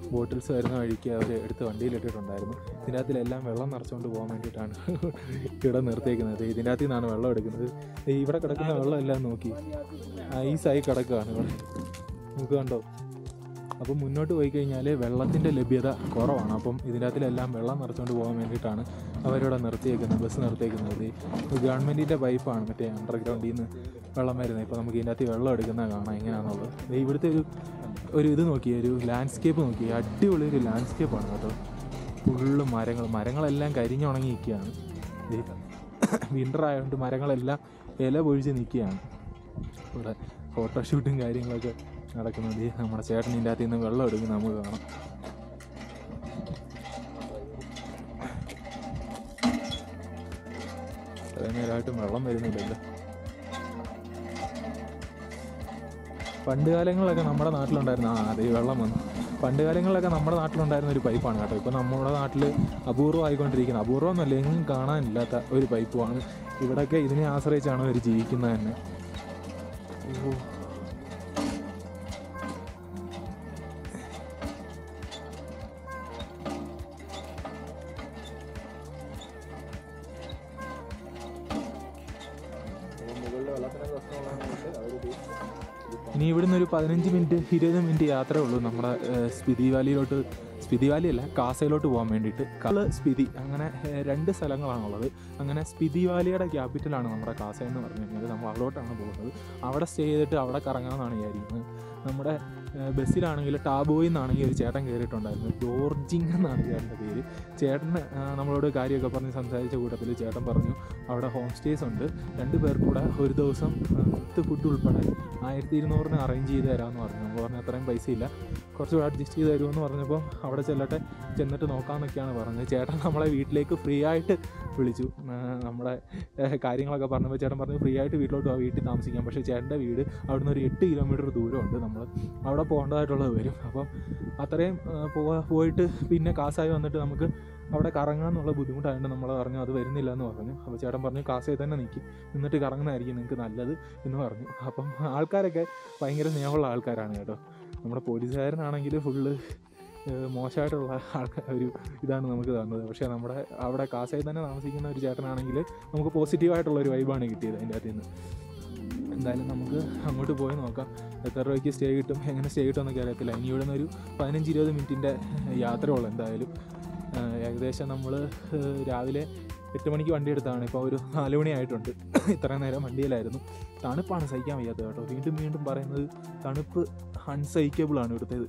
ബോട്ടിൽസ് വരുന്ന വഴിക്ക് അവർ എടുത്ത് വണ്ടിയിലിട്ടിട്ടുണ്ടായിരുന്നു ഇതിൻ്റെ അകത്തിലെല്ലാം വെള്ളം നിറച്ചുകൊണ്ട് പോകാൻ വേണ്ടിയിട്ടാണ് ഇവിടെ നിർത്തിയേക്കുന്നത് ഇതിൻ്റെ അകത്തു നിന്നാണ് വെള്ളം എടുക്കുന്നത് ദേ ഇവിടെ കിടക്കുന്ന വെള്ളം എല്ലാം നോക്കി ഐസായി കിടക്കുകയാണ് ഇവിടെ നമുക്ക് കണ്ടോ അപ്പം മുന്നോട്ട് പോയി കഴിഞ്ഞാൽ വെള്ളത്തിൻ്റെ ലഭ്യത കുറവാണ് അപ്പം ഇതിൻ്റെ അകത്തിലെല്ലാം വെള്ളം നിറച്ചുകൊണ്ട് പോകാൻ വേണ്ടിയിട്ടാണ് അവരിവിടെ നിർത്തിയേക്കുന്നത് ബസ് നിർത്തിയേക്കുന്നത് ഇത് ഗവൺമെൻറ്റിൻ്റെ പൈപ്പാണ് മറ്റേ അണ്ടർഗ്രൗണ്ടിൽ നിന്ന് വെള്ളം വരുന്നത് ഇപ്പോൾ നമുക്ക് ഇതിൻ്റെ അകത്ത് വെള്ളം എടുക്കുന്നത് കാണാം എങ്ങനെയാണെന്നുള്ളത് ദേ ഇവിടുത്തെ ഒരു ഒരു ഇത് നോക്കി ഒരു ലാൻഡ്സ്കേപ്പ് നോക്കി അടിപൊളി ഒരു ലാൻഡ്സ്കേപ്പാണ് കേട്ടോ ഫുള്ള് മരങ്ങൾ മരങ്ങളെല്ലാം കരിഞ്ഞുണങ്ങി നിൽക്കുകയാണ് വിൻ്റർ ആയതുകൊണ്ട് മരങ്ങളെല്ലാം ഇല പൊഴിച്ച് നിൽക്കുകയാണ് ഇവിടെ ഫോട്ടോഷൂട്ടും കാര്യങ്ങളൊക്കെ നടക്കുന്നത് നമ്മുടെ ചേട്ടൻ ഇതിൻ്റെ അകത്ത് നിന്ന് വെള്ളം എടുക്കുന്ന നമുക്ക് കാണാം ഇത്രയും നേരമായിട്ടും വെള്ളം വരുന്നില്ലല്ലോ പണ്ട് കാലങ്ങളിലൊക്കെ നമ്മുടെ നാട്ടിലുണ്ടായിരുന്ന ആ അതെ ഈ വെള്ളം വന്നു പണ്ട് കാലങ്ങളിലൊക്കെ നമ്മുടെ നാട്ടിലുണ്ടായിരുന്ന ഒരു പൈപ്പാണ് കേട്ടോ ഇപ്പോൾ നമ്മുടെ നാട്ടിൽ അപൂർവമായിക്കൊണ്ടിരിക്കുന്നത് അപൂർവമൊന്നുമല്ല എങ്ങും കാണാനില്ലാത്ത ഒരു പൈപ്പുമാണ് ഇവിടെയൊക്കെ ഇതിനെ ആശ്രയിച്ചാണ് അവർ ജീവിക്കുന്നത് തന്നെ ഓ ഇനി ഇവിടുന്ന് ഒരു പതിനഞ്ച് മിനിറ്റ് ഇരുപത് മിനിറ്റ് യാത്രയേ ഉള്ളൂ നമ്മുടെ ഏഹ്, സ്പിതി വാലിയിലോട്ട് സ്പിതി വാലി അല്ല കാസയിലോട്ട് പോകാൻ വേണ്ടിയിട്ട് കള് സ്പിതി അങ്ങനെ ഏഹ്, രണ്ട് സ്ഥലങ്ങളാണുള്ളത് അങ്ങനെ സ്പിതി വാലിയുടെ ക്യാപിറ്റലാണ് നമ്മുടെ കാസ എന്ന് പറഞ്ഞു കഴിഞ്ഞാൽ നമ്മൾ അവിടോട്ടാണ് പോകുന്നത് അവിടെ സ്റ്റേ ചെയ്തിട്ട് അവിടെ കറങ്ങാമെന്നാണ് വിചാരിക്കുന്നത് നമ്മുടെ ഏഹ്, ബസ്സിലാണെങ്കിൽ ടാബോയിൽ നിന്നാണെങ്കിൽ ഒരു ചേട്ടൻ കയറിയിട്ടുണ്ടായിരുന്നു ജോർജിങ് എന്നാണ് ചേട്ടൻ്റെ പേര് ചേട്ടന് ആ, നമ്മളോട് കാര്യമൊക്കെ പറഞ്ഞ് സംസാരിച്ച കൂട്ടത്തിൽ ചേട്ടൻ പറഞ്ഞു അവിടെ ഹോം സ്റ്റേസ് ഉണ്ട് രണ്ട് പേർക്ക് കൂടെ ഒരു ദിവസം വിത്ത് ഫുഡ് ഉൾപ്പെടെ ആയിരത്തി ഇരുന്നൂറിന് അറേഞ്ച് ചെയ്ത് തരാമെന്ന് പറഞ്ഞു നമ്മൾ പറഞ്ഞു അത്രയും പൈസ ഇല്ല കുറച്ച് കൂടെ അഡ്ജസ്റ്റ് ചെയ്ത് തരുമെന്ന് പറഞ്ഞപ്പോൾ അവിടെ ചെല്ലട്ടെ ചെന്നിട്ട് നോക്കാമെന്നൊക്കെയാണ് പറഞ്ഞത് ചേട്ടൻ നമ്മളെ വീട്ടിലേക്ക് ഫ്രീ ആയിട്ട് വിളിച്ചു ആ, നമ്മുടെ ഏഹ്, കാര്യങ്ങളൊക്കെ പറഞ്ഞപ്പോൾ ചേട്ടൻ പറഞ്ഞു ഫ്രീ ആയിട്ട് വീട്ടിലോട്ട് പോകാം വീട്ടിൽ താമസിക്കാം പക്ഷേ ചേട്ടൻ്റെ വീട് അവിടുന്ന് ഒരു എട്ട് കിലോമീറ്റർ ദൂരമുണ്ട് നമ്മൾ അവിടെ പോകേണ്ടതായിട്ടുള്ളത് വരും അപ്പം അത്രയും ആ, പോവാ പോയിട്ട് പിന്നെ കാസായി വന്നിട്ട് നമുക്ക് അവിടെ കറങ്ങാന്നുള്ള ബുദ്ധിമുട്ടായതുകൊണ്ട് നമ്മൾ പറഞ്ഞു അത് വരുന്നില്ല എന്ന് പറഞ്ഞു അപ്പോൾ ചേട്ടൻ പറഞ്ഞു കാസയിൽ തന്നെ നിൽക്കി നിന്നിട്ട് കറങ്ങുന്നതായിരിക്കും നിങ്ങൾക്ക് നല്ലത് എന്ന് പറഞ്ഞു അപ്പം ആൾക്കാരൊക്കെ ഭയങ്കര സ്നേഹമുള്ള ആൾക്കാരാണ് കേട്ടോ നമ്മുടെ പോലീസുകാരനാണെങ്കിൽ ഫുള്ള് മോശമായിട്ടുള്ള ആൾക്കാർ ഒരു ഇതാണ് നമുക്ക് തന്നത് പക്ഷേ നമ്മുടെ അവിടെ കാസയിൽ തന്നെ താമസിക്കുന്ന ഒരു ചേട്ടനാണെങ്കിൽ നമുക്ക് പോസിറ്റീവായിട്ടുള്ള ഒരു വൈബാണ് കിട്ടിയത് അതിൻ്റെ അകത്ത് നിന്ന് എന്തായാലും നമുക്ക് അങ്ങോട്ട് പോയി നോക്കാം എത്ര രൂപയ്ക്ക് സ്റ്റേ കിട്ടും എങ്ങനെ സ്റ്റേ കിട്ടും എന്നൊക്കെ അറിയത്തില്ല ഇനി ഇവിടെ നിന്ന് ഒരു പതിനഞ്ച് ഇരുപത് മിനിറ്റിൻ്റെ യാത്രയുള്ളൂ എന്തായാലും ആ, ഏകദേശം നമ്മൾ രാവിലെ എട്ട് മണിക്ക് വണ്ടി എടുത്താണ് ഇപ്പോൾ ഒരു നാല് മണി ആയിട്ടുണ്ട് ഇത്രയും നേരം വണ്ടിയിലായിരുന്നു തണുപ്പാണ് സഹിക്കാൻ വയ്യാത്തത് കേട്ടോ വീണ്ടും വീണ്ടും പറയുന്നത് തണുപ്പ് അൺസഹിക്കബിളാണ് ഇവിടുത്തേത്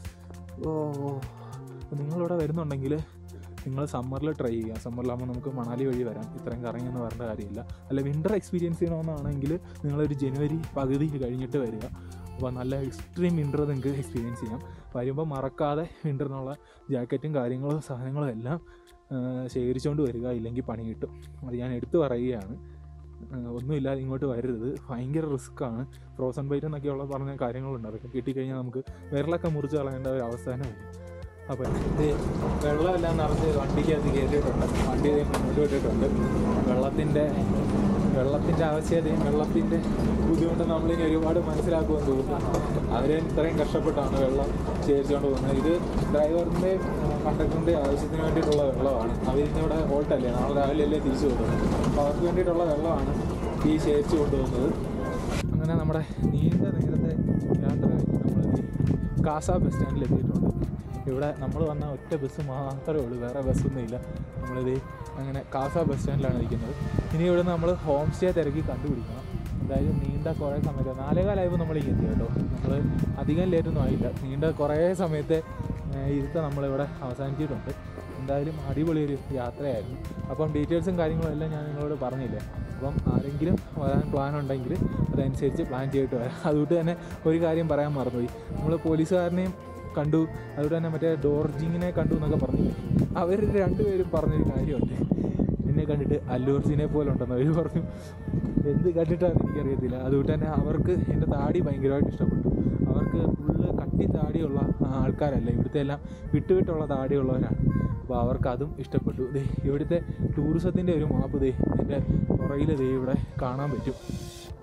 ഓ ഓ. അപ്പോൾ നിങ്ങളിവിടെ വരുന്നുണ്ടെങ്കിൽ നിങ്ങൾ സമ്മറിൽ ട്രൈ ചെയ്യുക സമ്മറിലാകുമ്പോൾ നമുക്ക് മണാലി വഴി വരാം ഇത്രയും കറങ്ങിയെന്ന് പറഞ്ഞ കാര്യമില്ല അല്ല വിൻ്റർ എക്സ്പീരിയൻസ് ചെയ്യണമെന്നാണെങ്കിൽ നിങ്ങളൊരു ജനുവരി പകുതി കഴിഞ്ഞിട്ട് വരിക അപ്പോൾ നല്ല എക്സ്ട്രീം വിൻ്റർ നിങ്ങൾക്ക് എക്സ്പീരിയൻസ് ചെയ്യാം വരുമ്പോൾ മറക്കാതെ വിൻ്ററിനുള്ള ജാക്കറ്റും കാര്യങ്ങളും സാധനങ്ങളും എല്ലാം ആ, ശേഖരിച്ചുകൊണ്ട് വരിക ഇല്ലെങ്കിൽ പണി കിട്ടും അത് ഞാൻ എടുത്തു പറയുകയാണ് ആ, ഒന്നുമില്ലാതെ ഇങ്ങോട്ട് വരരുത് ഭയങ്കര റിസ്ക്കാണ് ഫ്രോസൺ ബൈറ്റ് എന്നൊക്കെയുള്ള പറഞ്ഞ കാര്യങ്ങളുണ്ട് അതൊക്കെ കിട്ടിക്കഴിഞ്ഞാൽ നമുക്ക് വിരലൊക്കെ മുറിച്ച് കളയേണ്ട ഒരു അവസ്ഥ തന്നെ വരും അപ്പോൾ ഇത് വെള്ളമെല്ലാം നിറച്ച് വണ്ടിക്കകത്ത് കയറ്റിയിട്ടുണ്ട് വണ്ടി ദേ മുന്നോട്ട് വിട്ടിട്ടുണ്ട് വെള്ളത്തിൻ്റെ വെള്ളത്തിൻ്റെ ആവശ്യകതയും വെള്ളത്തിൻ്റെ ബുദ്ധിമുട്ട് നമ്മളിനി ഒരുപാട് മനസ്സിലാക്കുമെന്ന് തോന്നുന്നു അവർ ഇത്രയും കഷ്ടപ്പെട്ടാണ് വെള്ളം ശേഖരിച്ചുകൊണ്ട് പോകുന്നത് ഇത് ഡ്രൈവറിൻ്റെ കണ്ടക്ടറിൻ്റെ ആവശ്യത്തിന് വേണ്ടിയിട്ടുള്ള വെള്ളമാണ് അവരിന്നിവിടെ ഹോൾട്ടല്ലേ നാളെ രാവിലെ അല്ലേ തിരിച്ചു പോകുന്നത് അപ്പോൾ അവർക്ക് വേണ്ടിയിട്ടുള്ള വെള്ളമാണ് ഈ ശേഖരിച്ചു കൊണ്ടുപോകുന്നത് അങ്ങനെ നമ്മുടെ നീണ്ട നേരത്തെ യാത്ര കഴിഞ്ഞ് നമ്മൾ കാസ ബസ് സ്റ്റാൻഡിൽ എത്തിയിട്ടുണ്ട് ഇവിടെ നമ്മൾ വന്ന ഒറ്റ ബസ് മാത്രമേ ഉള്ളൂ വേറെ ബസ്സൊന്നും ഇല്ല നമ്മളിത് അങ്ങനെ കാസ ബസ് സ്റ്റാൻഡിലാണ് ഇരിക്കുന്നത് ഇനി ഇവിടെ നമ്മൾ ഹോം സ്റ്റേ തിരക്കി കണ്ടുപിടിക്കണം എന്തായാലും നീണ്ട കുറേ സമയത്ത് നാലേകാലായപ്പോൾ നമ്മൾ ഇങ്ങനെ എത്തി കേട്ടോ നമ്മൾ അധികം ലേറ്റൊന്നും ആയില്ല നീണ്ട കുറേ സമയത്തെ ഏഹ്, ഇരുത്ത നമ്മളിവിടെ അവസാനിച്ചിട്ടുണ്ട് എന്തായാലും അടിപൊളി ഒരു യാത്രയായിരുന്നു അപ്പം ഡീറ്റെയിൽസും കാര്യങ്ങളും എല്ലാം ഞാൻ നിങ്ങളോട് പറഞ്ഞില്ലേ അപ്പം ആരെങ്കിലും വരാൻ പ്ലാൻ ഉണ്ടെങ്കിൽ അതനുസരിച്ച് പ്ലാൻ ചെയ്തിട്ട് വരാം അതുകൊണ്ട് തന്നെ ഒരു കാര്യം പറയാൻ മറന്നുപോയി നമ്മൾ പോലീസുകാരനെയും കണ്ടു അതുകൊണ്ട് തന്നെ മറ്റേ ഡോർജിങ്ങിനെ കണ്ടു എന്നൊക്കെ പറഞ്ഞില്ലേ അവർ രണ്ടുപേരും പറഞ്ഞൊരു കാര്യമുണ്ട് എന്നെ കണ്ടിട്ട് അല്ലു അർജുനെ പോലെ ഉണ്ടെന്ന് അവർ പറഞ്ഞു എന്ത് കണ്ടിട്ടാണെന്ന് എനിക്കറിയത്തില്ല അതുകൊണ്ട് തന്നെ അവർക്ക് എൻ്റെ താടി ഭയങ്കരമായിട്ട് ഇഷ്ടപ്പെട്ടു അവർക്ക് ഫുള്ള് കട്ടി താടിയുള്ള ആൾക്കാരല്ല ഇവിടുത്തെ എല്ലാം വിട്ടുവിട്ടുള്ള താടിയുള്ളവരാണ് അപ്പോൾ അവർക്ക് അതും ഇഷ്ടപ്പെട്ടു ദേ ഇവിടുത്തെ ടൂറിസത്തിൻ്റെ ഒരു മാപ്പ് ദേ എൻ്റെ പുറകിൽ ദേ ഇവിടെ കാണാൻ പറ്റും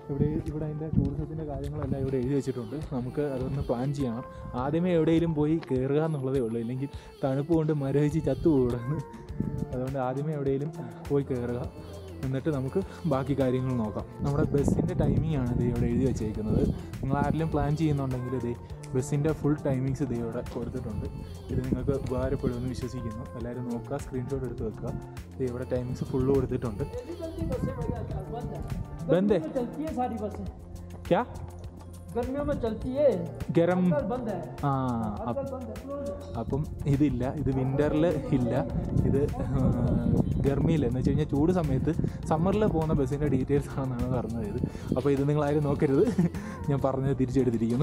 ഇവിടെ ഇവിടെ അതിൻ്റെ ടൂറിസത്തിൻ്റെ കാര്യങ്ങളെല്ലാം ഇവിടെ എഴുതി വെച്ചിട്ടുണ്ട് നമുക്ക് അതൊന്ന് പ്ലാൻ ചെയ്യണം ആദ്യമേ എവിടെയെങ്കിലും പോയി കയറുക എന്നുള്ളതേ ഉള്ളൂ ഇല്ലെങ്കിൽ തണുപ്പ് കൊണ്ട് മരവിച്ച് ചത്തുപോകുന്നു അതുകൊണ്ട് ആദ്യമേ എവിടെയെങ്കിലും പോയി കയറുക എന്നിട്ട് നമുക്ക് ബാക്കി കാര്യങ്ങൾ നോക്കാം നമ്മുടെ ബസ്സിൻ്റെ ടൈമിംഗ് ആണ് ഇത് ഇവിടെ എഴുതി വെച്ചേക്കുന്നത് നിങ്ങൾ ആരെങ്കിലും പ്ലാൻ ചെയ്യുന്നുണ്ടെങ്കിൽ ഇത് ബസ്സിൻ്റെ ഫുൾ ടൈമിങ്സ് ഇത് ഇവിടെ കൊടുത്തിട്ടുണ്ട് ഇത് നിങ്ങൾക്ക് ഉപകാരപ്പെടുമെന്ന് വിശ്വസിക്കുന്നു എല്ലാവരും നോക്കുക സ്ക്രീൻഷോട്ട് എടുത്ത് വെക്കുക ഇത് ഇവിടെ ടൈമിങ്സ് ഫുള്ള് കൊടുത്തിട്ടുണ്ട് ബന്ദേ चलती है सारी बसें ക്യാ गर्मियों में चलती है ഗരം कल बंद है ആ അപ്പ- कल बंद है क्लोज है അപ്പം ഇതില്ല ഇത് വിൻ്ററിൽ ഇല്ല ഇത് ഗർമിയിൽ എന്ന് വെച്ച് കഴിഞ്ഞാൽ ചൂട് സമയത്ത് സമ്മറിൽ പോകുന്ന ബസ്സിൻ്റെ ഡീറ്റെയിൽസ് ആണെന്നാണ് പറഞ്ഞത് ഇത് അപ്പോൾ ഇത് നിങ്ങളാരും നോക്കരുത് ഞാൻ പറഞ്ഞത് തിരിച്ചെടുത്തിരിക്കുന്നു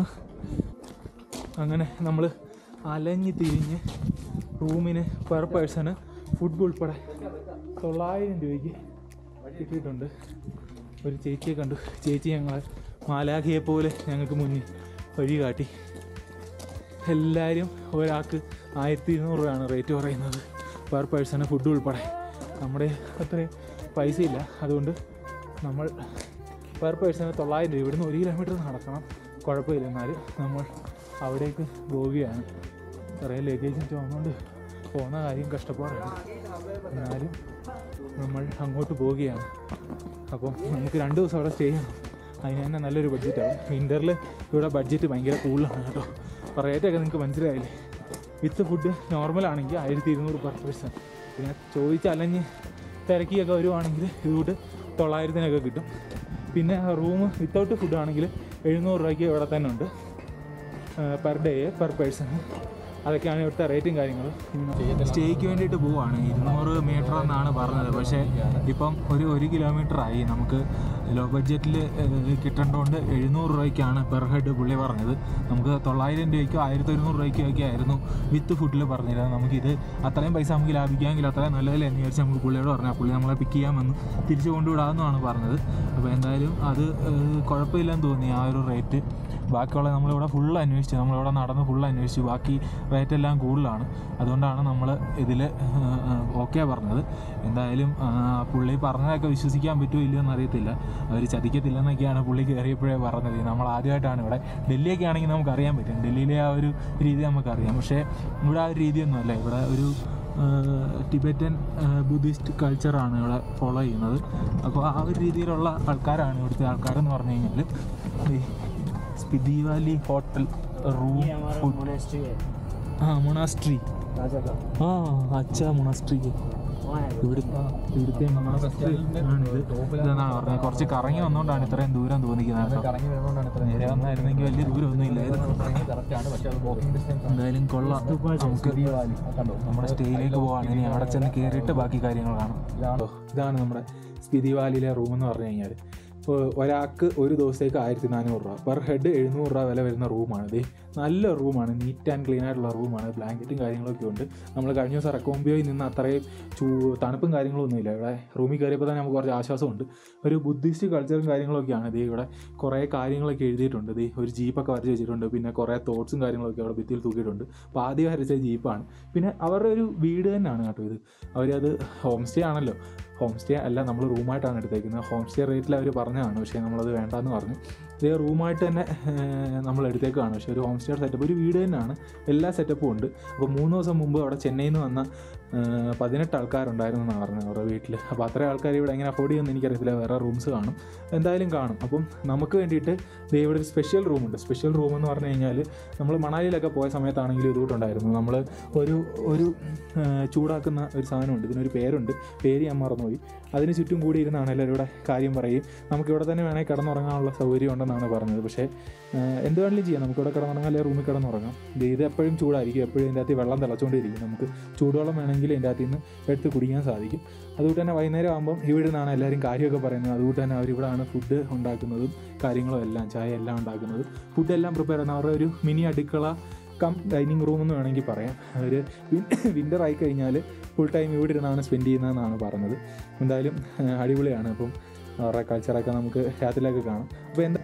അങ്ങനെ നമ്മൾ അലഞ്ഞ് തിരിഞ്ഞ് റൂമിന് പെർ പേഴ്സണ് ഫുഡ് ഉൾപ്പെടെ തൊള്ളായിരം രൂപയ്ക്ക് കിട്ടിയിട്ടുണ്ട് ഒരു ചേച്ചിയെ കണ്ടു ചേച്ചി ഞങ്ങളെ മാലാഖിയെ പോലെ ഞങ്ങൾക്ക് മുന്നിൽ വഴി കാട്ടി എല്ലാവരും ഒരാൾക്ക് ആയിരത്തി ഇരുന്നൂറ് രൂപയാണ് റേറ്റ് പറയുന്നത് പെർ പേഴ്സണ് ഫുഡ് ഉൾപ്പെടെ നമ്മുടെ അത്രയും പൈസ ഇല്ല അതുകൊണ്ട് നമ്മൾ പെർ പേഴ്സണ് തൊള്ളായിരം രൂപ ഇവിടുന്ന് ഒരു കിലോമീറ്റർ നടക്കണം കുഴപ്പമില്ല എന്നാലും നമ്മൾ അവിടേക്ക് പോവുകയാണ് കുറേ ലഗേജും ചുമന്നുകൊണ്ട് പോകുന്ന കാര്യം കഷ്ടപ്പാടാണ് എന്നാലും നമ്മൾ അങ്ങോട്ട് പോവുകയാണ് അപ്പം നമുക്ക് രണ്ട് ദിവസം അവിടെ സ്റ്റേ ചെയ്യണം അതിന് തന്നെ നല്ലൊരു ബഡ്ജറ്റാവും വിൻ്ററിൽ ഇവിടെ ബഡ്ജറ്റ് ഭയങ്കര കൂടുതലാണ് കേട്ടോ അപ്പോൾ റേറ്റൊക്കെ നിങ്ങൾക്ക് മനസ്സിലായില്ലേ വിത്ത് ഫുഡ് നോർമലാണെങ്കിൽ ആയിരത്തി ഇരുന്നൂറ് പെർ പേഴ്സൺ പിന്നെ ചോദിച്ച് അലഞ്ഞ് തിരക്കിയൊക്കെ വരുവാണെങ്കിൽ ഇതുകൂട്ട് തൊള്ളായിരത്തിനൊക്കെ കിട്ടും പിന്നെ റൂം വിത്തൗട്ട് ഫുഡ് ആണെങ്കിൽ എഴുന്നൂറ് രൂപയ്ക്ക് ഇവിടെ തന്നെ ഉണ്ട് പെർ ഡേ പെർ പേഴ്സൺ അതൊക്കെയാണ് ഇവിടുത്തെ റേറ്റും കാര്യങ്ങളും സ്റ്റേക്ക് വേണ്ടിയിട്ട് പോവാണ് ഇരുന്നൂറ് മീറ്റർ എന്നാണ് പറഞ്ഞത് പക്ഷേ ഇപ്പം ഒരു ഒരു കിലോമീറ്റർ ആയി നമുക്ക് ലോ ബഡ്ജറ്റിൽ കിട്ടേണ്ടതുകൊണ്ട് എഴുന്നൂറ് രൂപയ്ക്കാണ് പെർ ഹെഡ് പുള്ളി പറഞ്ഞത് നമുക്ക് തൊള്ളായിരം രൂപയ്ക്കോ ആയിരത്തി ഒരുന്നൂറ് രൂപയ്ക്കോ ഒക്കെ ആയിരുന്നു വിത്ത് ഫുഡിൽ പറഞ്ഞിരുന്നത് നമുക്കിത് അത്രയും പൈസ നമുക്ക് ലാഭിക്കാമെങ്കിൽ അത്രയും നല്ലതല്ലേ എന്ന് വിചാരിച്ച് നമുക്ക് പുള്ളിയോട് പറഞ്ഞു പുള്ളി നമ്മളെ പിക്ക് ചെയ്യാമെന്ന് തിരിച്ചു കൊണ്ടുവിടാമെന്നാണ് പറഞ്ഞത് അപ്പോൾ എന്തായാലും അത് ഏഹ്, കുഴപ്പമില്ലെന്ന് തോന്നി ആ ഒരു റേറ്റ് ബാക്കിയുള്ള നമ്മളിവിടെ ഫുൾ അന്വേഷിച്ചു നമ്മളിവിടെ നടന്ന് ഫുൾ അന്വേഷിച്ചു ബാക്കി റേറ്റ് എല്ലാം കൂടുതലാണ് അതുകൊണ്ടാണ് നമ്മൾ ഇതിൽ ഓക്കെ പറഞ്ഞത് എന്തായാലും ആ, പുള്ളി പറഞ്ഞതൊക്കെ വിശ്വസിക്കാൻ പറ്റുമോ ഇല്ലയോ എന്നറിയത്തില്ല അവർ ചതിക്കത്തില്ലെന്നൊക്കെയാണ് പുള്ളി കയറിയപ്പോഴേ പറഞ്ഞത് നമ്മൾ ആദ്യമായിട്ടാണ് ഇവിടെ ഡൽഹിയൊക്കെ ആണെങ്കിൽ നമുക്ക് അറിയാൻ പറ്റും ഡൽഹിയിലെ ആ ഒരു രീതി നമുക്കറിയാം പക്ഷേ ഇവിടെ ആ ഒരു രീതിയൊന്നുമല്ല ഇവിടെ ഒരു ടിബറ്റൻ ബുദ്ധിസ്റ്റ് കൾച്ചറാണ് ഇവിടെ ഫോളോ ചെയ്യുന്നത് അപ്പോൾ ആ ഒരു രീതിയിലുള്ള ആൾക്കാരാണ് ഇവിടുത്തെ ആൾക്കാരെന്ന് പറഞ്ഞു കഴിഞ്ഞാൽ ഈ Spiti valley hotel room food monastery है ആ മൊണാസ്ട്രി राजा का ആ അച്ഛ മൊണാസ്ട്രി वहाँ है ഇവിടെ ഇവിടുത്തെ മൊണാസ്ട്രി ആണിത് ഇതെന്നാണ് പറഞ്ഞത് കുറച്ച് കറങ്ങി വന്നുകൊണ്ടാണ് ഇത്രയും ദൂരം തോന്നിക്കുന്നത് കേട്ടോ കറങ്ങി വരുന്നതുകൊണ്ടാണ് ഇത്ര നേരെ വന്നായിരുന്നെങ്കിൽ വലിയ ദൂരമൊന്നും ഇല്ലായിരുന്നു കറക്റ്റാണ് പക്ഷേ അത് walking distance ആണ്. എന്തായാലും കൊള്ളാം നമുക്ക് കണ്ടോ നമ്മുടെ സ്റ്റേയിലേക്ക് പോവാണ് ഇനി അവിടെ ചെന്ന് കയറിയിട്ട് ബാക്കി കാര്യങ്ങൾ കാണാം ഇതാണ് ഇതാണ് നമ്മുടെ സ്പിതി വാലിയിലെ റൂം എന്ന് പറഞ്ഞു കഴിഞ്ഞാൽ ഇപ്പോൾ ഒരാൾക്ക് ഒരു ദിവസത്തേക്ക് ആയിരത്തി നാനൂറ് രൂപ പെർ ഹെഡ് എഴുന്നൂറ് രൂപ വില വരുന്ന റൂമാണ് ഇത് നല്ല റൂമാണ് നീറ്റ് ആൻഡ് ക്ലീൻ ആയിട്ടുള്ള റൂമാണ് ബ്ലാങ്കറ്റും കാര്യങ്ങളൊക്കെ ഉണ്ട് നമ്മൾ കഴിഞ്ഞ ദിവസം റെക്കോംബിയോയിൽ നിന്ന് അത്രയും ചൂ തണുപ്പും കാര്യങ്ങളും ഒന്നുമില്ല ഇവിടെ റൂമിൽ കയറിയപ്പോൾ തന്നെ നമുക്ക് കുറച്ച് ആശ്വാസമുണ്ട് ഒരു ബുദ്ധിസ്റ്റ് കൾച്ചറും കാര്യങ്ങളൊക്കെയാണ് ഇത് ഇവിടെ കുറേ കാര്യങ്ങളൊക്കെ എഴുതിയിട്ടുണ്ട് ഇത് ഒരു ജീപ്പൊക്കെ വരച്ച് വെച്ചിട്ടുണ്ട് പിന്നെ കുറേ തോട്ട്സും കാര്യങ്ങളൊക്കെ അവിടെ ഭിത്തിയിൽ തൂക്കിയിട്ടുണ്ട് അപ്പോൾ ആദ്യം വരച്ച ജീപ്പാണ് പിന്നെ അവരുടെ ഒരു വീട് തന്നെയാണ് കേട്ടോ ഇത് അവരത് ഹോം സ്റ്റേ ആണല്ലോ ഹോം സ്റ്റേ അല്ല നമ്മൾ റൂമായിട്ടാണ് എടുത്തേക്കുന്നത് ഹോം സ്റ്റേ റേറ്റിൽ അവർ പറഞ്ഞതാണ് പക്ഷേ നമ്മളത് വേണ്ടാന്ന് പറഞ്ഞു ഇതേ റൂമായിട്ട് തന്നെ ഏഹ്, നമ്മൾ എടുത്തേക്കാണ് പക്ഷേ ഒരു ഹോം സ്റ്റേ സെറ്റപ്പ് ഒരു വീട് തന്നെയാണ് എല്ലാ സെറ്റപ്പും ഉണ്ട് അപ്പോൾ മൂന്ന് ദിവസം മുമ്പ് അവിടെ ചെന്നൈയിൽ നിന്ന് വന്ന ഏഹ്, പതിനെട്ട് ആൾക്കാരുണ്ടായിരുന്നു എന്നാണ് പറഞ്ഞത് അവരുടെ വീട്ടിൽ അപ്പോൾ അത്രയും ആൾക്കാർ ഇവിടെ എങ്ങനെ അഫോർഡ് ചെയ്യുമെന്ന് എനിക്കറിയത്തില്ല വേറെ റൂംസ് കാണും എന്തായാലും കാണും അപ്പം നമുക്ക് വേണ്ടിയിട്ട് ദേ ഇവിടെ ഒരു സ്പെഷ്യൽ റൂമുണ്ട് സ്പെഷ്യൽ റൂം എന്ന് പറഞ്ഞു കഴിഞ്ഞാൽ നമ്മൾ മണാലിയിലൊക്കെ പോയ സമയത്താണെങ്കിലും ഇതുകൊണ്ടുണ്ടായിരുന്നു നമ്മൾ ഒരു ഒരു ഏഹ്, ചൂടാക്കുന്ന ഒരു സാധനമുണ്ട് ഇതിനൊരു പേരുണ്ട് പേര് ഞാൻ മറന്നുപോയി അതിന് ചുറ്റും കൂടി ഇരുന്നാണ് എല്ലാവരും ഇവിടെ കാര്യം പറയും നമുക്കിവിടെ തന്നെ വേണമെങ്കിൽ കിടന്നുറങ്ങാനുള്ള സൗകര്യം ഉണ്ടെന്നാണ് പറഞ്ഞത് പക്ഷേ ഏഹ്, എന്ത് വേണമെങ്കിലും ചെയ്യാം നമുക്കിവിടെ കിടന്നുറങ്ങാം അല്ലെങ്കിൽ റൂമിൽ കിടന്നുറങ്ങാം ഇത് ഇത് എപ്പോഴും ചൂടായിരിക്കും എപ്പോഴും ഇതിൻ്റെ അകത്ത് വെള്ളം തിളച്ചുകൊണ്ടിരിക്കും നമുക്ക് ചൂടുവെള്ളം വേണമെങ്കിൽ ഇതിൻ്റെ അകത്ത് നിന്ന് എടുത്ത് കുടിക്കാൻ സാധിക്കും അതുകൊണ്ട് തന്നെ വൈകുന്നേരം ആകുമ്പം ഇവിടെ നിന്നാണ് എല്ലാവരും കാര്യമൊക്കെ പറയുന്നത് അതുകൊണ്ട് തന്നെ അവരിവിടെയാണ് ഫുഡ് ഉണ്ടാക്കുന്നതും കാര്യങ്ങളും എല്ലാം ചായ എല്ലാം ഉണ്ടാക്കുന്നതും ഫുഡ് എല്ലാം പ്രിപ്പയർ ചെയ്യുന്ന അവരുടെ ഒരു മിനി അടുക്കള കം ഡൈനിങ് റൂം എന്ന് വേണമെങ്കിൽ പറയാം അവർ വിൻ്റർ ആയി കഴിഞ്ഞാൽ ഫുൾ ടൈം ഇവിടെ ഇരുന്നാണ് സ്പെൻഡ് ചെയ്യുന്നതെന്നാണ് പറഞ്ഞത് എന്തായാലും ഏഹ്, അടിപൊളിയാണ് അപ്പം അവരുടെ കൾച്ചറൊക്കെ നമുക്ക് രാത്രിയിലൊക്കെ കാണാം അപ്പോൾ എന്താ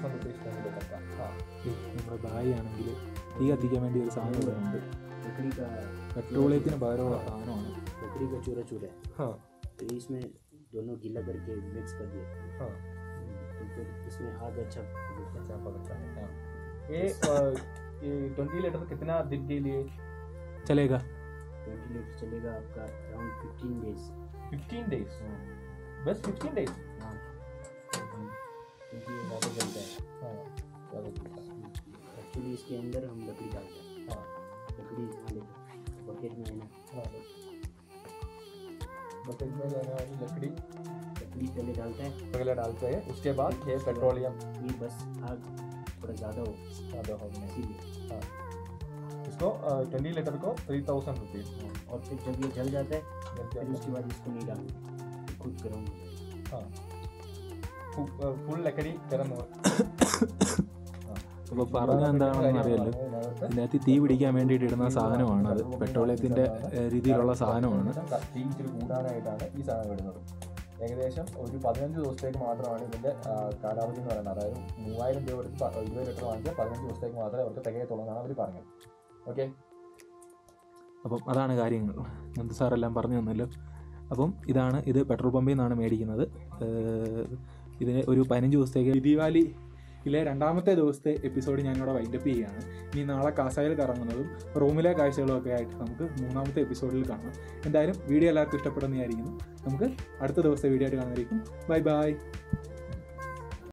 ഏയ്, നമ്മുടെ ബായി ആണെങ്കിൽ തീ കത്തിക്കാൻ വേണ്ടി ഒരു സാധനം ഇവിടെ ഉണ്ട് लकड़ी का പെട്രോളിയത്തിന് പകരമുള്ള സാധനമാണ് लकड़ी का चूरा चूरा है हाँ तो इसमें दोनों गीला करके मिक्स कर दिया हाँ तो फिर इसमें आग अच्छा पकड़ता है अच्छा पकड़ता है हाँ। ये अ, ये ट्वेंटी लीटर कितना दिन के लिए चलेगा ट्वेंटी लीटर चलेगा आपका around fifteen days fifteen days बस फिफ्टीन डेज हाँ क्योंकि ये ज़्यादा जलता है हाँ ज़्यादा चलता है। एक्चुअली इसके अंदर हम लकड़ी डालते हैं हाँ लकड़ी यहाँ देखो बकेट में है ना हाँ बकेट में रहने वाली लकड़ी लकड़ी पहले डालता है पहले डालते हैं उसके बाद ये पेट्रोलियम ये बस आग थोड़ा ज़्यादा हो ज़्यादा हो गया इसीलिए हाँ इसको ट्वेंटी लीटर को थ्री थाउजेंड रुपीज़ और फिर जब ये जल जाता है फिर उसके बाद इसको नहीं डालना ये खुद गर्म हो जाएगा हाँ ഫുൾ ലക്കടി കിടന്നു അപ്പോൾ പറഞ്ഞ എന്താണെന്ന് അറിയാലോ ഇതിനകത്ത് തീ പിടിക്കാൻ വേണ്ടിയിട്ട് ഇടുന്ന സാധനമാണ് അത് പെട്രോളിയത്തിൻ്റെ രീതിയിലുള്ള സാധനമാണ് തീ ഇച്ചിരി കൂടാനായിട്ടാണ് ഈ സാധനം ഇടുന്നത് ഏകദേശം ഒരു പതിനഞ്ച് ദിവസത്തേക്ക് മാത്രമാണ് ഇതിന്റെ ആ, കാലാവധി എന്ന് പറയുന്നത് അതായത് മൂവായിരം രൂപ കൊടുത്ത് പ- ഇരുപത് ലിറ്റർ വാങ്ങിച്ചാൽ പതിനഞ്ച് ദിവസത്തേക്ക് മാത്രമേ അവർക്ക് തികയത്തുള്ളൂ എന്നാണ് അവർ പറഞ്ഞത് ഓക്കെ അപ്പം അതാണ് കാര്യങ്ങൾ നന്ദി സാറെല്ലാം പറഞ്ഞു തന്നല്ലോ അപ്പം ഇതാണ് ഇത് പെട്രോൾ പമ്പിൽ നിന്നാണ് മേടിക്കുന്നത് ഏഹ് ഇതിന് ഒരു പതിനഞ്ച് ദിവസത്തേക്ക് ദീപാവലിയിലെ രണ്ടാമത്തെ ദിവസത്തെ എപ്പിസോഡ് ഞാനിവിടെ വൈൻഡപ്പ് ചെയ്യുകയാണ് ഇനി നാളെ കാസായിൽ കറങ്ങുന്നതും റൂമിലെ കാഴ്ചകളും ഒക്കെ ആയിട്ട് നമുക്ക് മൂന്നാമത്തെ എപ്പിസോഡിൽ കാണാം എന്തായാലും വീഡിയോ എല്ലാവർക്കും ഇഷ്ടപ്പെടുന്നതായിരിക്കുന്നു നമുക്ക് അടുത്ത ദിവസത്തെ വീഡിയോ ആയിട്ട് കാണുന്നതായിരിക്കും ബൈ ബൈ